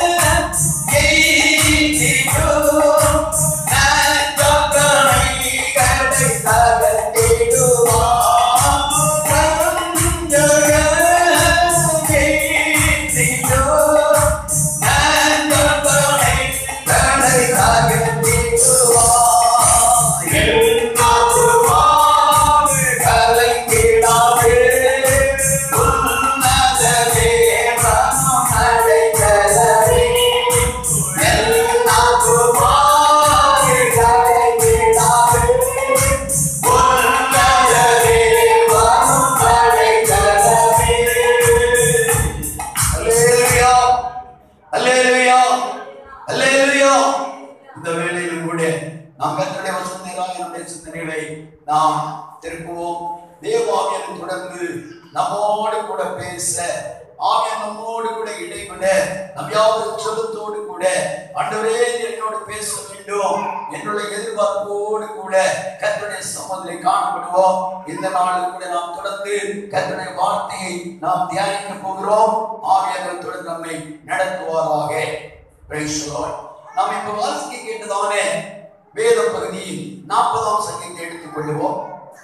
அல்லேலூயா அல்லேலூயா அல்லேலூயா இந்த வேளையிலும் கூட நாம் கர்த்தருடைய வசனங்களாக நம்முடைய சிந்தனைகளை நாம் திருப்புவோம் தேவாவியன் தொடர்ந்து நம்மோடு கூட பேச ஆவியன் நம்மோடு கூட இடைவிட நம் யாவரும் சொல்லுத்தோடு கூட ஆண்டவரே நீர் என்னோடு பேச வேண்டும் என்னுடைய எதிர்பார்ப்போடு கூட கர்த்தருடைய சமதிலை காணப்படுவோம் இந்த நாளில் கூட நாம் தொடர்ந்து கர்த்தருடைய வார்த்தையை நாம் தியானிக்க போகிறோம் ஆவியானவர் தொடர்ந்து நம்மை நடத்துவாராக Praise the Lord. நாம் இப்ப வாசிக்க கேட்டதான வேத பகுதியில் நாற்பதாம் சங்கீதத்தை எடுத்துக் கொள்ளுவோம்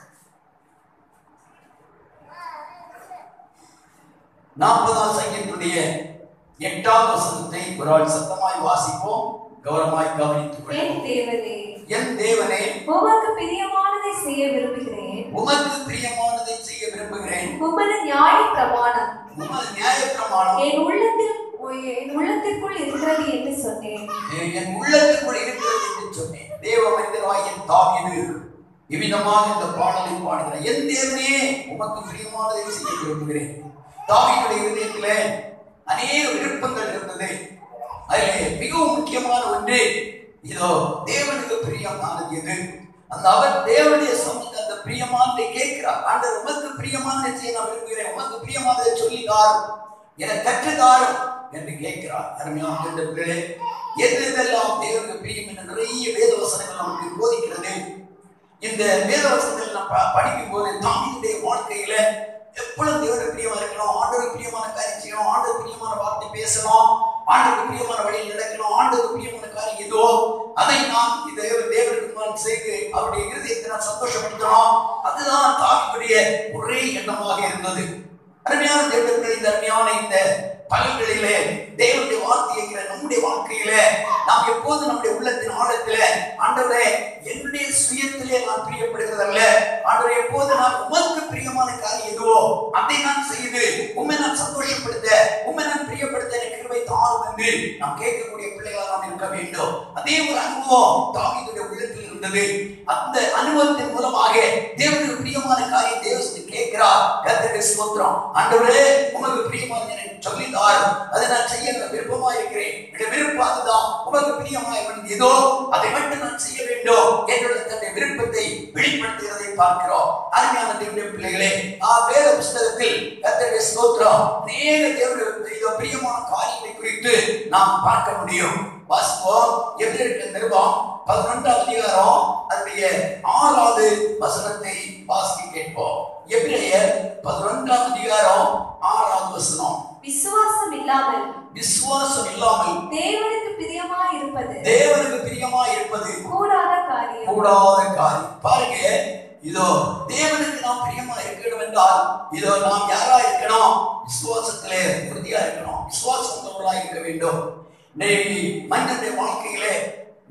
நாற்பதாம் சங்கீதத்துடைய எட்டாம் வசனத்தை ஒரு ஆள் சத்தமாய் வாசிப்போம் கௌரவமாய் கவனித்துக் என் கொள்வோம் தேவனே என் தேவனே உமக்கு பிரியமானதை செய்ய விரும்புகிறேன் உமக்கு பிரியமானதை செய்ய விரும்புகிறேன் உமது நியாய பிரமாணம் உமது நியாயப்பிரமாணம் என் உள்ளத்தில் என் உள்ளத்திற்குள் இருக்கிறது என்று சொன்னேன் என் உள்ளத்துக்குள் இருக்கிறது என்று சொன்னேன் தேவ மனிதராகிய தாவீது இவ்விதமாக இந்த பாடலை பாடுகிறார் என் தேவனே உமக்கு பிரியமானதை செய்ய விரும்புகிறேன் தாவீதுடைய இதயத்திலே அநேக விருப்பங்கள் இருந்தது அதிலே மிகவும் முக்கியமான ஒன்று இதோ தேவனுக்கு பிரியமானது எது அந்த அவர் தேவனுடைய சமூகத்தை அந்த பிரியமானதை கேட்கிறார் ஆண்டவர் உமக்கு பிரியமானதை செய்ய நான் விரும்புகிறேன் உமக்கு பிரியமானதை சொல்லி தாரும் என கற்றுதாரும் என்று கேட்கிறார் அருமையான இந்த பிள்ளை எது எதெல்லாம் தேவனுக்கு பிரியம் என்று நிறைய வேத வசனங்கள் நமக்கு போதிக்கிறது இந்த வேத வசனங்கள் நம்ம ப- படிக்கும் போது தாமியுடைய வாழ்க்கையில எப்பொழுதும் தேவனுக்கு பிரியமா இருக்கணும் ஆண்டவருக்கு பிரியமான காரியம் செய்யணும் ஆண்டவருக்கு பிரியமான வார்த்தை பேசணும் ஆண்டவருக்கு பிரியமான வழியில் நடக்கணும் ஆண்டவருக்கு பிரியமான காரியம் எதுவோ அதை நான் இந்த தேவனுக்கு நான் செய்து அவருடைய இருதயத்தை நான் சந்தோஷப்படுத்தணும் அதுதான் தாவியுடைய ஒரே எண்ணமாக இருந்தது அருமையான தேவனுடைய இந்த அருமையான இந்த பலன்களிலே தேவனுடைய வார்த்தை இருக்கிற நம்முடைய வாழ்க்கையிலே நாம் எப்போது நம்முடைய உள்ளத்தின் ஆழத்திலே ஆண்டவரே என்னுடைய சுயத்திலே நான் பிரியப்படுகிறதல்ல ஆண்டவரே எப்போது நான் உமக்கு பிரியமான காரியம் எதுவோ அதை நான் செய்து உண்மை நான் சந்தோஷப்படுத்த உண்மை நான் பிரியப்படுத்த எனக்கு கிருபை தாரும் என்று நாம் கேட்கக்கூடிய பிள்ளைகளாக நாம் இருக்க வேண்டும் அதே ஒரு அனுபவம் தாவீதுடைய உள்ளத்தில் இருந்தது அந்த அனுபவத்தின் மூலமாக தேவனுக்கு பிரியமான காரியம் தேவசத்தை கேட்கிறார் கர்த்தருக்கு ஸ்தோத்திரம் ஆண்டவரே உமக்கு பிரியமான எனக்கு சொல்லி தாரும் அதை நான் செய்ய நான் விருப்பமா இருக்கிறேன் என்னுடைய விருப்பம் அதுதான் உமக்கு பிரியமாய் வேண்டியது ஏதோ அதை மட்டும் நான் செய்ய வேண்டும் என்னோட தன்னுடைய விருப்பத்தை வெளிப்படுத்துகிறதை பார்க்கிறோம் அருமையான தேவனுடைய பிள்ளைகளே ஆ வேத புஸ்தகத்தில் கர்த்தருடைய ஸ்தோத்திரம் அநேக தேவனுடைய இதோ பிரியமான காரியங்களை குறித்து நாம் பார்க்க முடியும் வாசிப்போம் எப்படி இருக்க நிருபம் பதினொன்றாம் அதிகாரம் அதனுடைய ஆறாவது வசனத்தை வாசிக்க கேட்போம் எபிரேயர் பதினொன்றாம் அதிகாரம் ஆறாவது வசனம் விசுவாசம் இல்லாமல் விசுவாசம் இல்லாமல் தேவனுக்கு பிரியமா இருப்பது தேவனுக்கு பிரியமா இருப்பது கூடாத காரியம் கூடாத காரியம் பாருங்க இதோ தேவனுக்கு நாம் பிரியமா இருக்கணும் என்றால் இதோ நாம் யாரா இருக்கணும் விசுவாசத்திலே உறுதியா இருக்கணும் விசுவாசம் உள்ளவர்களா இருக்க வேண்டும் இன்னைக்கு மனிதனுடைய வாழ்க்கையிலே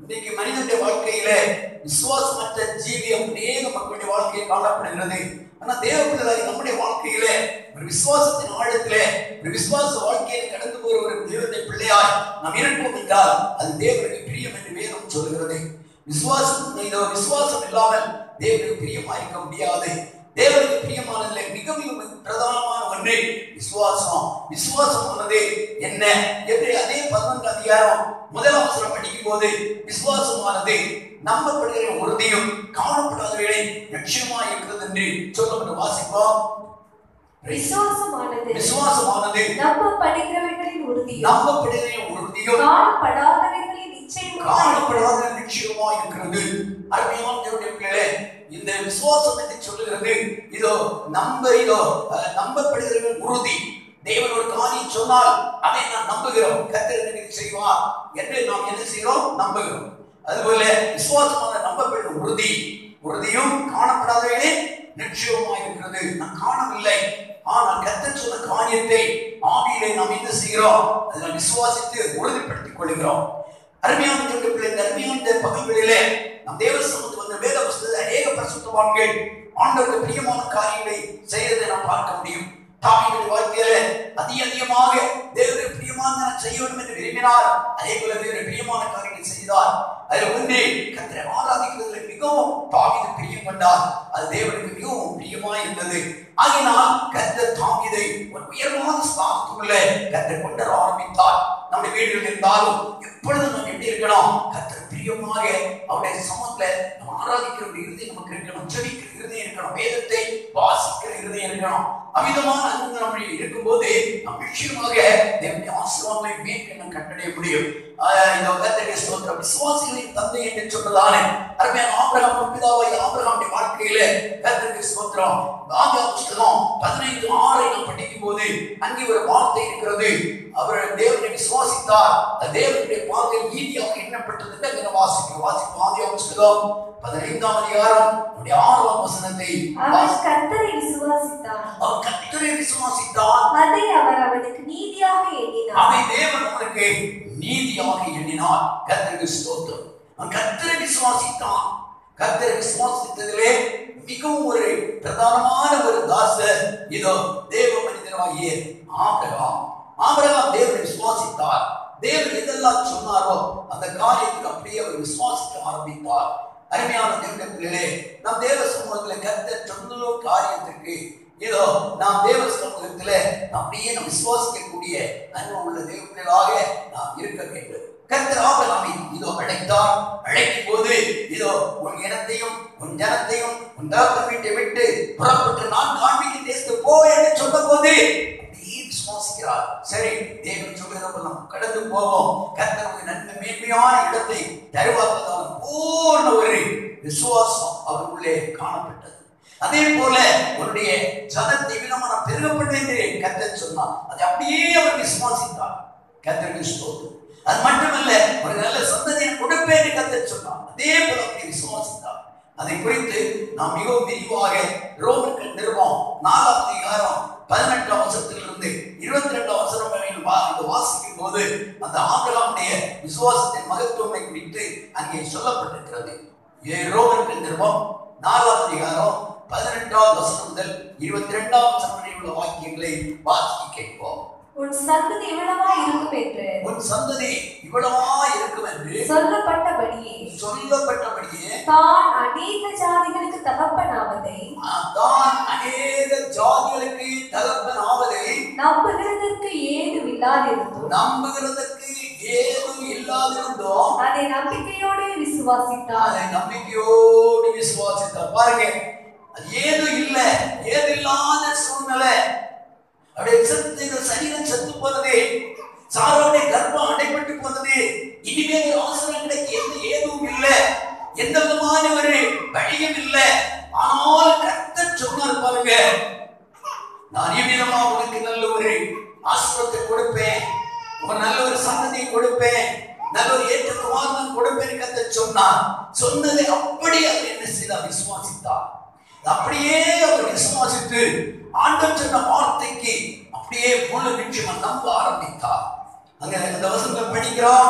இன்னைக்கு மனிதனுடைய வாழ்க்கையில விசுவாசமற்ற ஜீவியம் அநேக மக்களுடைய வாழ்க்கையில் காணப்படுகிறது ஆனா தேவ பிள்ளைகளாகி நம்முடைய வாழ்க்கையில ஒரு விசுவாசத்தின் ஆழத்திலே ஒரு விசுவாச வாழ்க்கையில கடந்து போற ஒரு தேவனுடைய பிள்ளையாய் நாம் இருப்போம் என்றால் அது தேவனுக்கு பிரியம் என்று வேதம் சொல்கிறது விசுவாசம் இதோ விசுவாசம் இல்லாமல் தேவனுக்கு பிரியமா இருக்க முடியாது தேவனுக்கு பிரியமானதுல மிக மிக பிரதானமான ஒன்று விசுவாசம் விசுவாசமானது என்ன எப்படி அதே பதினொன்று அதிகாரம் முதலாம் அவசரம் படிக்கும் போது விசுவாசமானது நம்பப்படுகிற உறுதியும் காணப்படாதவைகளை லட்சியமா இருக்கிறது என்று சொல்லப்பட்டு வாசிப்போம் விசுவாசமானது விசுவாசமானது நம்பப்படுகிறவர்களின் உறுதியும் நம்பப்படுகிற உறுதியும் காணப்படாதவர்களின் நிச்சயமும் காணப்படாத நிச்சயமா இருக்கிறது அருமையான தேவனுடைய பிள்ளைகளே இந்த விசுவாசம் என்று சொல்லுகிறது இதோ நம்ப இதோ அஹ், நம்பப்படுகிற உறுதி தேவன் ஒரு காரியம் சொன்னால் அதை நான் நம்புகிறோம் கத்தர் எனக்கு செய்வார் என்று நாம் என்ன செய்கிறோம் நம்புகிறோம் அதுபோல விசுவாசமான நம்பப்படுகிற உறுதி உறுதியும் காணப்படாதவைகளே நிச்சயமா இருக்கிறது நான் காணவில்லை ஆனால் கத்தர் சொன்ன காரியத்தை ஆவியிலே நாம் என்ன செய்கிறோம் அதை நாம் விசுவாசித்து உறுதிப்படுத்திக் கொள்கிறோம் அருமையான தேவனுடைய பிள்ளை இந்த அருமையான இந்த பகுதிகளிலே நம் தேவ சமூகத்தில் வந்த வேத புஸ்தகத்தில் அநேக பரிசுத்தவான்கள் ஆண்டவருக்கு பிரியமான காரியங்களை செய்யறதை நாம் பார்க்க முடியும் தாவியுடைய வாழ்க்கையில அதிக அதிகமாக தேவனுக்கு பிரியமான நான் செய்ய வேண்டும் என்று விரும்பினார் அதே போல தேவனுக்கு பிரியமான காரியங்களை செய்தார் அதில் ஒன்று கத்திரை ஆராதிக்கிறதுல மிகவும் தாவிது பிரியம் கொண்டார் அது தேவனுக்கு மிகவும் பிரியமாய் இருந்தது ஆகினால் கத்தர் தாவிதை ஒரு உயர்வான ஸ்தானத்துக்குள்ள கத்தர் கொண்டு வர ஆரம்பித்தார் நம்முடைய வீடுகள் இருந்தாலும் எப்பொழுதும் நாம் எப்படி இருக்கணும் கத்தர் பிரியமாக அவருடைய சமத்துல நம்ம ஆராதிக்கிற ஒரு இருதயம் நமக்கு இருக்கணும் ஜெபிக்கிற இருதயம் இருக்கணும் வேதத்தை வாசிக்கிற இருதயம் இருக்கணும் அமிதமான அன்பு நம்ம இருக்கும்போது நம் நிச்சயமாக தேவனுடைய ஆசீர்வாதங்களை மேற்கு நாம் கண்டடைய முடியும் ஆஹ் இந்த கத்தருடைய ஸ்தோத்திரம் விசுவாசிகளின் தந்தை என்று சொன்னதானே அருமையான ஆபிரகாம் பிதாவாய் ஆபிரகாமுடைய வாழ்க்கையில கத்தருக்கு ஸ்தோத்திரம் ஆதியா புஸ்தகம் பதினைந்து ஆறை நாம் படிக்கும் போது அங்கே ஒரு வார்த்தை இருக்கிறது அவர் தேவனை விசுவாசித்தார் அது தேவனுடைய பார்வையில் நீதியாக எண்ணப்பட்டது என்று அங்கே வாசிக்கிறோம் வாசிப்போம் ஆதியா புஸ்தகம் பதினைந்தாம் அதிகாரம் நம்முடைய ஆறாம் வசனத்தை அவன் வாசி- கர்த்தரை விசுவாசித்தான் அவன் கர்த்தரை விசுவாசித்தான் அதை அவர் அவனுக்கு நீதியாக எண்ணினார் அவை தேவன் அவனுக்கு நீதியாக எண்ணினார் கர்த்தருக்கு ஸ்தோத்திரம் அவன் கர்த்தரை விசுவாசித்தான் கர்த்தரை விசுவாசித்ததிலே மிகவும் ஒரு பிரதானமான ஒரு தாசர் இதோ தேவ மனிதனாகிய ஆபிரகாம் ஆபிரகாம் தேவனை விசுவாசித்தார் தேவன் எதெல்லாம் சொன்னாரோ அந்த காரியத்துக்கு அப்படியே அவர் விசுவாசிக்க ஆரம்பித்தார் அருமையான தேவனுடைய பிள்ளைகளே நம் தேவ சமூகத்தில் கர்த்தர் சொன்ன காரியத்திற்கு இதோ நாம் தேவ சமூகத்தில் அப்படியே நாம் விசுவாசிக்கக்கூடிய அன்பு உள்ள தேவ பிள்ளைகளாக நாம் இருக்க வேண்டும் கர்த்தர் ஆபிரகாமை இதோ அழைத்தார் அழைக்கும் போது இதோ உன் இனத்தையும் உன் ஜனத்தையும் உன் தகப்பன் வீட்டை விட்டு புறப்பட்டு நான் காண்பிக்கும் தேசத்துக்கு போ என்று சொன்ன போது அப்படியே விசுவாசிக்கிறார் சரி தேவன் சொல்கிறப்ப நாம் கடந்து போவோம் கர்த்தருடைய நன்மை மேன்மையான இடத்தை தருவார்கள் பூர்ண ஒரு விசுவாசம் அவருக்குள்ளே காணப்பட்டது அதே போல உன்னுடைய ஜனத்தை விதமான பெருகப்படும் என்று கர்த்தர் சொன்னார் அதை அப்படியே அவர் விசுவாசித்தார் கர்த்தருக்கு ஸ்தோத்திரம் அது மட்டுமல்ல ஒரு நல்ல சந்ததியை கொடுப்பேன் என்று கர்த்தர் சொன்னார் அதே போல அப்படி விசுவாசித்தார் அதை குறித்து நாம் மிகவும் விரிவாக ரோமர்கள் நிறுவம் நாலாம் அதிகாரம் பதினெட்டாம் வருஷத்திலிருந்து இருபத்தி ரெண்டாம் வருஷம் வரையில் வா இந்த வாசிக்கும் போது அந்த ஆங்கிலாமுடைய விசுவாசத்தின் மகத்துவமை குறித்து அங்கே சொல்லப்பட்டிருக்கிறது ஏ ரோமர்கள் நிறுவம் நாலாம் அதிகாரம் பதினெட்டாம் வசனம் முதல் இருபத்தி ரெண்டாம் வசனம் வரை உள்ள வாக்கியங்களை வாசிக்க கேட்போம் உன் சந்ததி இவ்வளவா இருக்கும் என்று உன் சந்ததி இவ்வளவா இருக்கும் என்று சொல்லப்பட்டபடியே சொல்லப்பட்டபடியே தான் அநேக ஜாதிகளுக்கு தகப்பனாவதை தான் அநேக ஜாதிகளுக்கு தகப்பன் ஆவதை நம்புகிறதற்கு ஏதுவில்லாதிருந்தும் நம்புகிறதுக்கு ஏதும் இல்லாதிருந்தோம் அதை நம்பிக்கையோடு விசுவாசித்தார் அதை நம்பிக்கையோடு விசுவாசித்தார் பாருங்க அது ஏதும் இல்ல ஏது இல்லாத சூழ்நிலை அப்படியே செத்து இந்த சரீரம் செத்து போனது சாரோடைய கர்ப்பம் அடைபட்டு போனது இனிமேல் அவசரம் கிடைக்க எந்த ஏதும் இல்லை எந்த விதமான ஒரு வழியும் இல்லை ஆனால் கர்த்தர் சொன்னார் பாருங்க நான் இவ்விதமா உனக்கு நல்ல ஒரு ஆசிரத்தை கொடுப்பேன் ஒரு நல்ல ஒரு சந்ததியை கொடுப்பேன் நல்ல ஒரு ஏற்ற குமாரன் கொடுப்பேன் கத்த சொன்னார் சொன்னதை அப்படியே அவர் என்ன செய்தார் விசுவாசித்தார் அப்படியே அவர் விசுவாசித்து ஆண்டவர் சொன்ன வார்த்தைக்கு அப்படியே முழு நிச்சயமா நம்ப ஆரம்பித்தார் அங்க அந்த வசனத்தை படிக்கிறோம்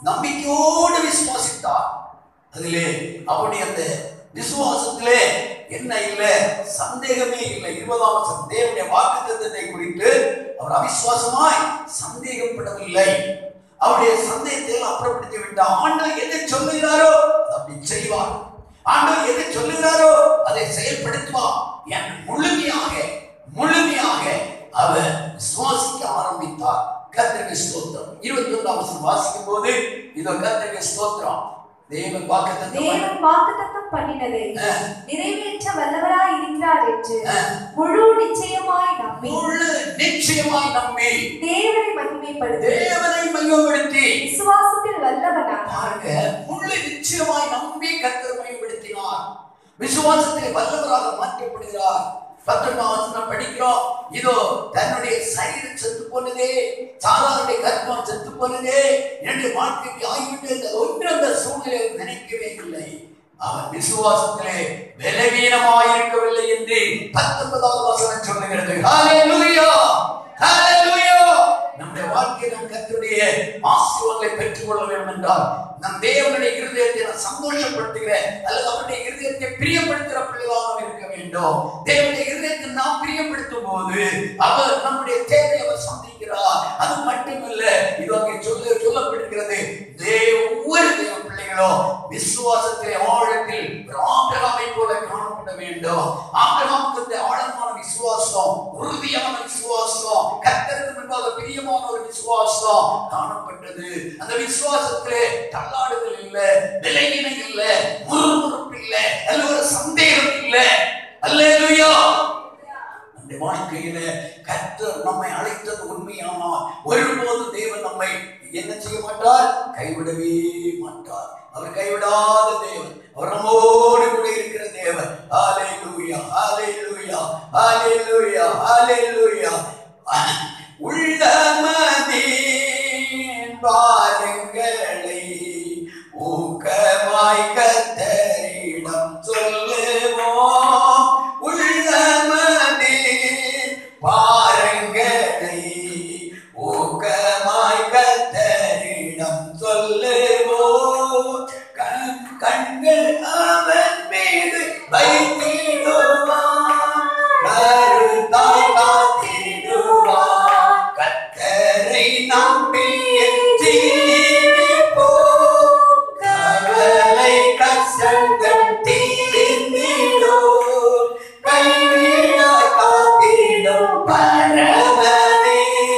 நம்பிக்கையோடு விசுவாசித்தார் அதிலே அப்படி அந்த விசுவாசத்திலே என்ன இல்லை சந்தேகமே இல்லை இருபதாம் வருஷம் தேவனுடைய வாக்குத்தத்தத்தை குறித்து அவர் அவிசுவாசமாய் சந்தேகப்படவில்லை அவருடைய சந்தேகத்தை அப்புறப்படுத்தி விட்டார் ஆண்டவர் எதை சொல்லுகிறாரோ அதை அப்படி செய்வார் ஆண்டவர் எதை சொல்லுகிறாரோ அதை செயல்படுத்துவார் என் முழுமையாக முழுமையாக அவர் விசுவாசிக்க ஆரம்பித்தார் கர்த்தருக்கு ஸ்தோத்திரம் இருபத்தி ஒன்றாம் வசனம் வாசிக்கும் போது இதோ கர்த்தருக்கு ஸ்தோத்திரம் தேவன் வாக்குத்தத்தம் தேவன் வாக்குத்தத்தம் பண்ணினதை நிறைவேற்ற வல்லவராய் இருக்கிறார் என்று ஆ. முழு நிச்சயமாய் நம்பி முழு நிச்சயமாய் நம்பி தேவனை மகிமைப்படுத்தி தேவனை மையப்படுத்தி விசுவாசத்தில் வல்லவனானார் பாருங்க முழு நிச்சயமாய் நம்பி கர்த்தர் மையப்படுத்தினார் விசுவாசத்தில் வல்லவராக மாற்றப்படுகிறார் பத்தொன்பதாம் வசனம் படிக்கிறோம் இதோ தன்னுடைய சரீரம் செத்து போனதே சாதாருடைய கர்ப்பம் செத்து போனதே என்னுடைய வாழ்க்கைக்கு ஆகிவிட்டு ஒன்று அந்த சூழ்நிலை நினைக்கவே இல்லை அவன் விசுவாசத்திலே பலவீனமாயிருக்கவில்லை என்று பத்தொன்பதாவது வசனம் சொல்லுகிறது ஹalleluya ஹalleluya நம்முடைய வாழ்க்கையை நாம் கர்த்தருடைய ஆசீர்வாதங்களை பெற்றுக்கொள்ள வேண்டும் என்றால் நம் தேவனுடைய இருதயத்தை நான் சந்தோஷப்படுத்துகிற அல்லது அவருடைய இருதயத்தை பிரியப்படுத்துகிற பிள்ளைகளாக இருக்க வேண்டும் தேவனுடைய இருதயத்தை நாம் பிரியப்படுத்தும் போது அவர் நம்முடைய தேவை அவர் சந்திக்கிறார் அது மட்டுமல்ல இது அங்கே சொல்ல சொல்லப்படுகிறது தேவ ஒவ்வொரு தேவ பிள்ளைகளும் விசுவாசத்திலே ஆழத்தில் ஒரு ஆபிரகாமை போல காணப்பட வேண்டும் ஆபிரகாமுக்கு இந்த ஆழமான விசுவாசம் உறுதியான விசுவாசம் கர்த்தருக்கு முன்பாக பிரியமான ஒரு விசுவாசம் காணப்பட்டது அந்த விசுவாசத்திலே தள்ளாடுதல் இல்ல விலகினம் இல்ல முறுமுறுப்பு இல்ல அல்ல ஒரு சந்தேகம் இல்ல அல்லேலூயா நம்முடைய வாழ்க்கையில கர்த்தர் நம்மை அழைத்தது உண்மையானால் ஒருபோதும் தேவன் நம்மை என்ன செய்ய மாட்டார் கைவிடவே மாட்டார் அவர் கைவிடாத தேவன் அவர் நம்மோடு கூட இருக்கிற தேவன் ஹalleluya ஹalleluya ஹalleluya ஹalleluya உள்ளமதின் பாருங்களை ஊக்கமாய் கத்தரிடம் சொல்லுவோம் உள்ளமதின் பாருங்களை ஊக்கமாய் கத்தரிடம் சொல்லுவோம் கண் கண்கள் அவன் மீது வைத்திடுவான் கருத்தாய் காத்திடுவான் கத்தரை நம்பிய ஜீவிப்போம் கவலை கஷ்டங்கள் தீர்ந்திடும் கைவிட காத்திடும் பரமனே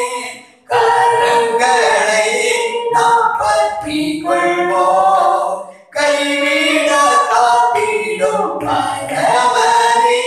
கரங்களை நாம் பற்றிக் கொள்வோம் கைவிட காத்திடும் பரமனே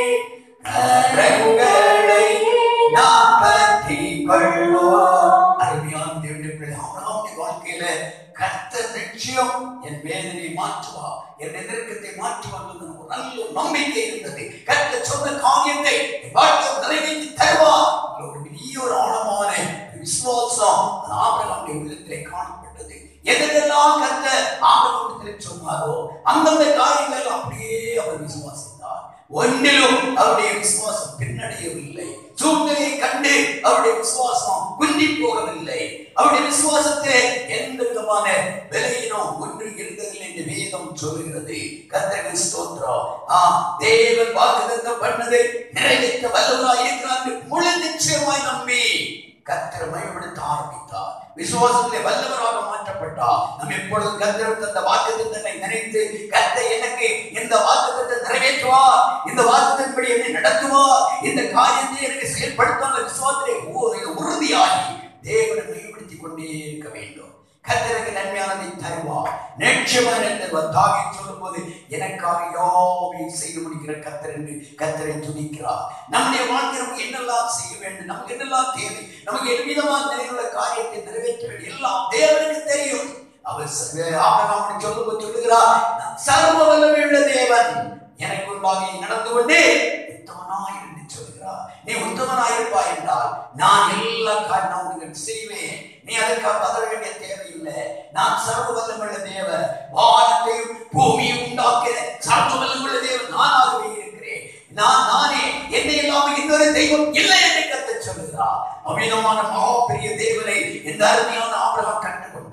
கரங்களை நாம் பற்றிக் கொள்வோம் அருமையான தேவனுடைய பிள்ளை ஆபிரகாமுடைய வாழ்க்கையில கர்த்தர் நிச்சயம் என் வேதனை மாற்றுவா என் எதிர்க்கத்தை மாற்றுவார் என்று ஒரு நல்ல நம்பிக்கை இருந்தது கர்த்தர் சொன்ன காரியத்தை என் வாழ்க்கை நிறைவேற்றி தருவார் என்ற ஒரு பெரிய ஒரு ஆழமான விசுவாசம் அந்த ஆபிரகாமுடைய உள்ளத்திலே காணப்பட்டது எதெல்லாம் கர்த்தர் ஆபிரகாமுடைய சொன்னாரோ அந்தந்த காரியங்கள் அப்படியே அவர் விசுவாசித்தார் ஒன்றிலும் அவருடைய விசுவாசம் பின்னடையவில்லை சூழ்நிலையை கண்டு அவருடைய விசுவாசம் குந்தி போகவில்லை அவருடைய விசுவாசத்தை எந்த விதமான விலையினம் ஒன்று இருந்ததில்லை என்று வேதம் சொல்லுகிறது கத்தருக்கு ஸ்தோத்திரம் ஆ தேவன் வாக்குத்தத்தம் பண்ணதை நிறைவேற்ற வல்லவராய் இருக்கிறார் என்று முழு நிச்சயமாய் நம்பி கத்தரை மயப்படுத்த ஆரம்பித்தார் விசுவாசத்திலே வல்லவராக மாற்றப்பட்டார் நாம் எப்பொழுதும் கத்தர் தந்த வாக்குத்தத்தனை நினைத்து கத்தை எனக்கு இந்த வாக்குத்தத்தை நிறைவேற்றுவார் இந்த வாக்குத்தன்படி என்னை நடத்துவார் இந்த காரியத்தை எனக்கு செயல்படுத்தாத விசுவாசத்திலே உ- உறுதியாகி தேவனை மையப்படுத்திக் கொண்டே இருக்க வேண்டும் கத்தருக்கு நன்மையானதை தருவார் நிச்சயமான தருவார் தாவி சொல்லும் போது எனக்காக யாவையும் செய்து முடிக்கிற கத்தர் என்று கத்தரை துதிக்கிறார் நம்முடைய வாழ்க்கை நமக்கு என்னெல்லாம் செய்ய வேண்டும் நமக்கு என்னெல்லாம் தேவை நமக்கு எவ்விதமான நிலையுள்ள காரியத்தை நிறைவேற்ற வேண்டும் எல்லாம் தேவனுக்கு தெரியும் அவர் ச- ஆபிரகாமுக்கு சொல்லும்போது சொல்லுகிறார் நான் சர்வ வல்லமையுள்ள தேவன் எனக்கு முன்பாக நீ நடந்து கொண்டே உத்தமனாய் என்று சொல்கிறார் நீ உத்தமனாயிருப்பாய் என்றால் நான் எல்லா காரணம் உனக்கு செய்வேன் நீ அதுக்காக பதற வேண்டிய தேவையில்லை நான் சர்வ வல்லமுள்ள தேவன் வானத்தையும் பூமியும் உண்டாக்கிற சர்வ வல்லமுள்ள தேவன் நானாகவே இருக்கிறேன் நான் நானே என்னை இல்லாமல் இன்னொரு தெய்வம் இல்லை என்று கத்த சொல்லுகிறார் அமிதமான மகா பெரிய தேவனை இந்த அருமையான ஆபிரகாம் கண்டு கொண்டார்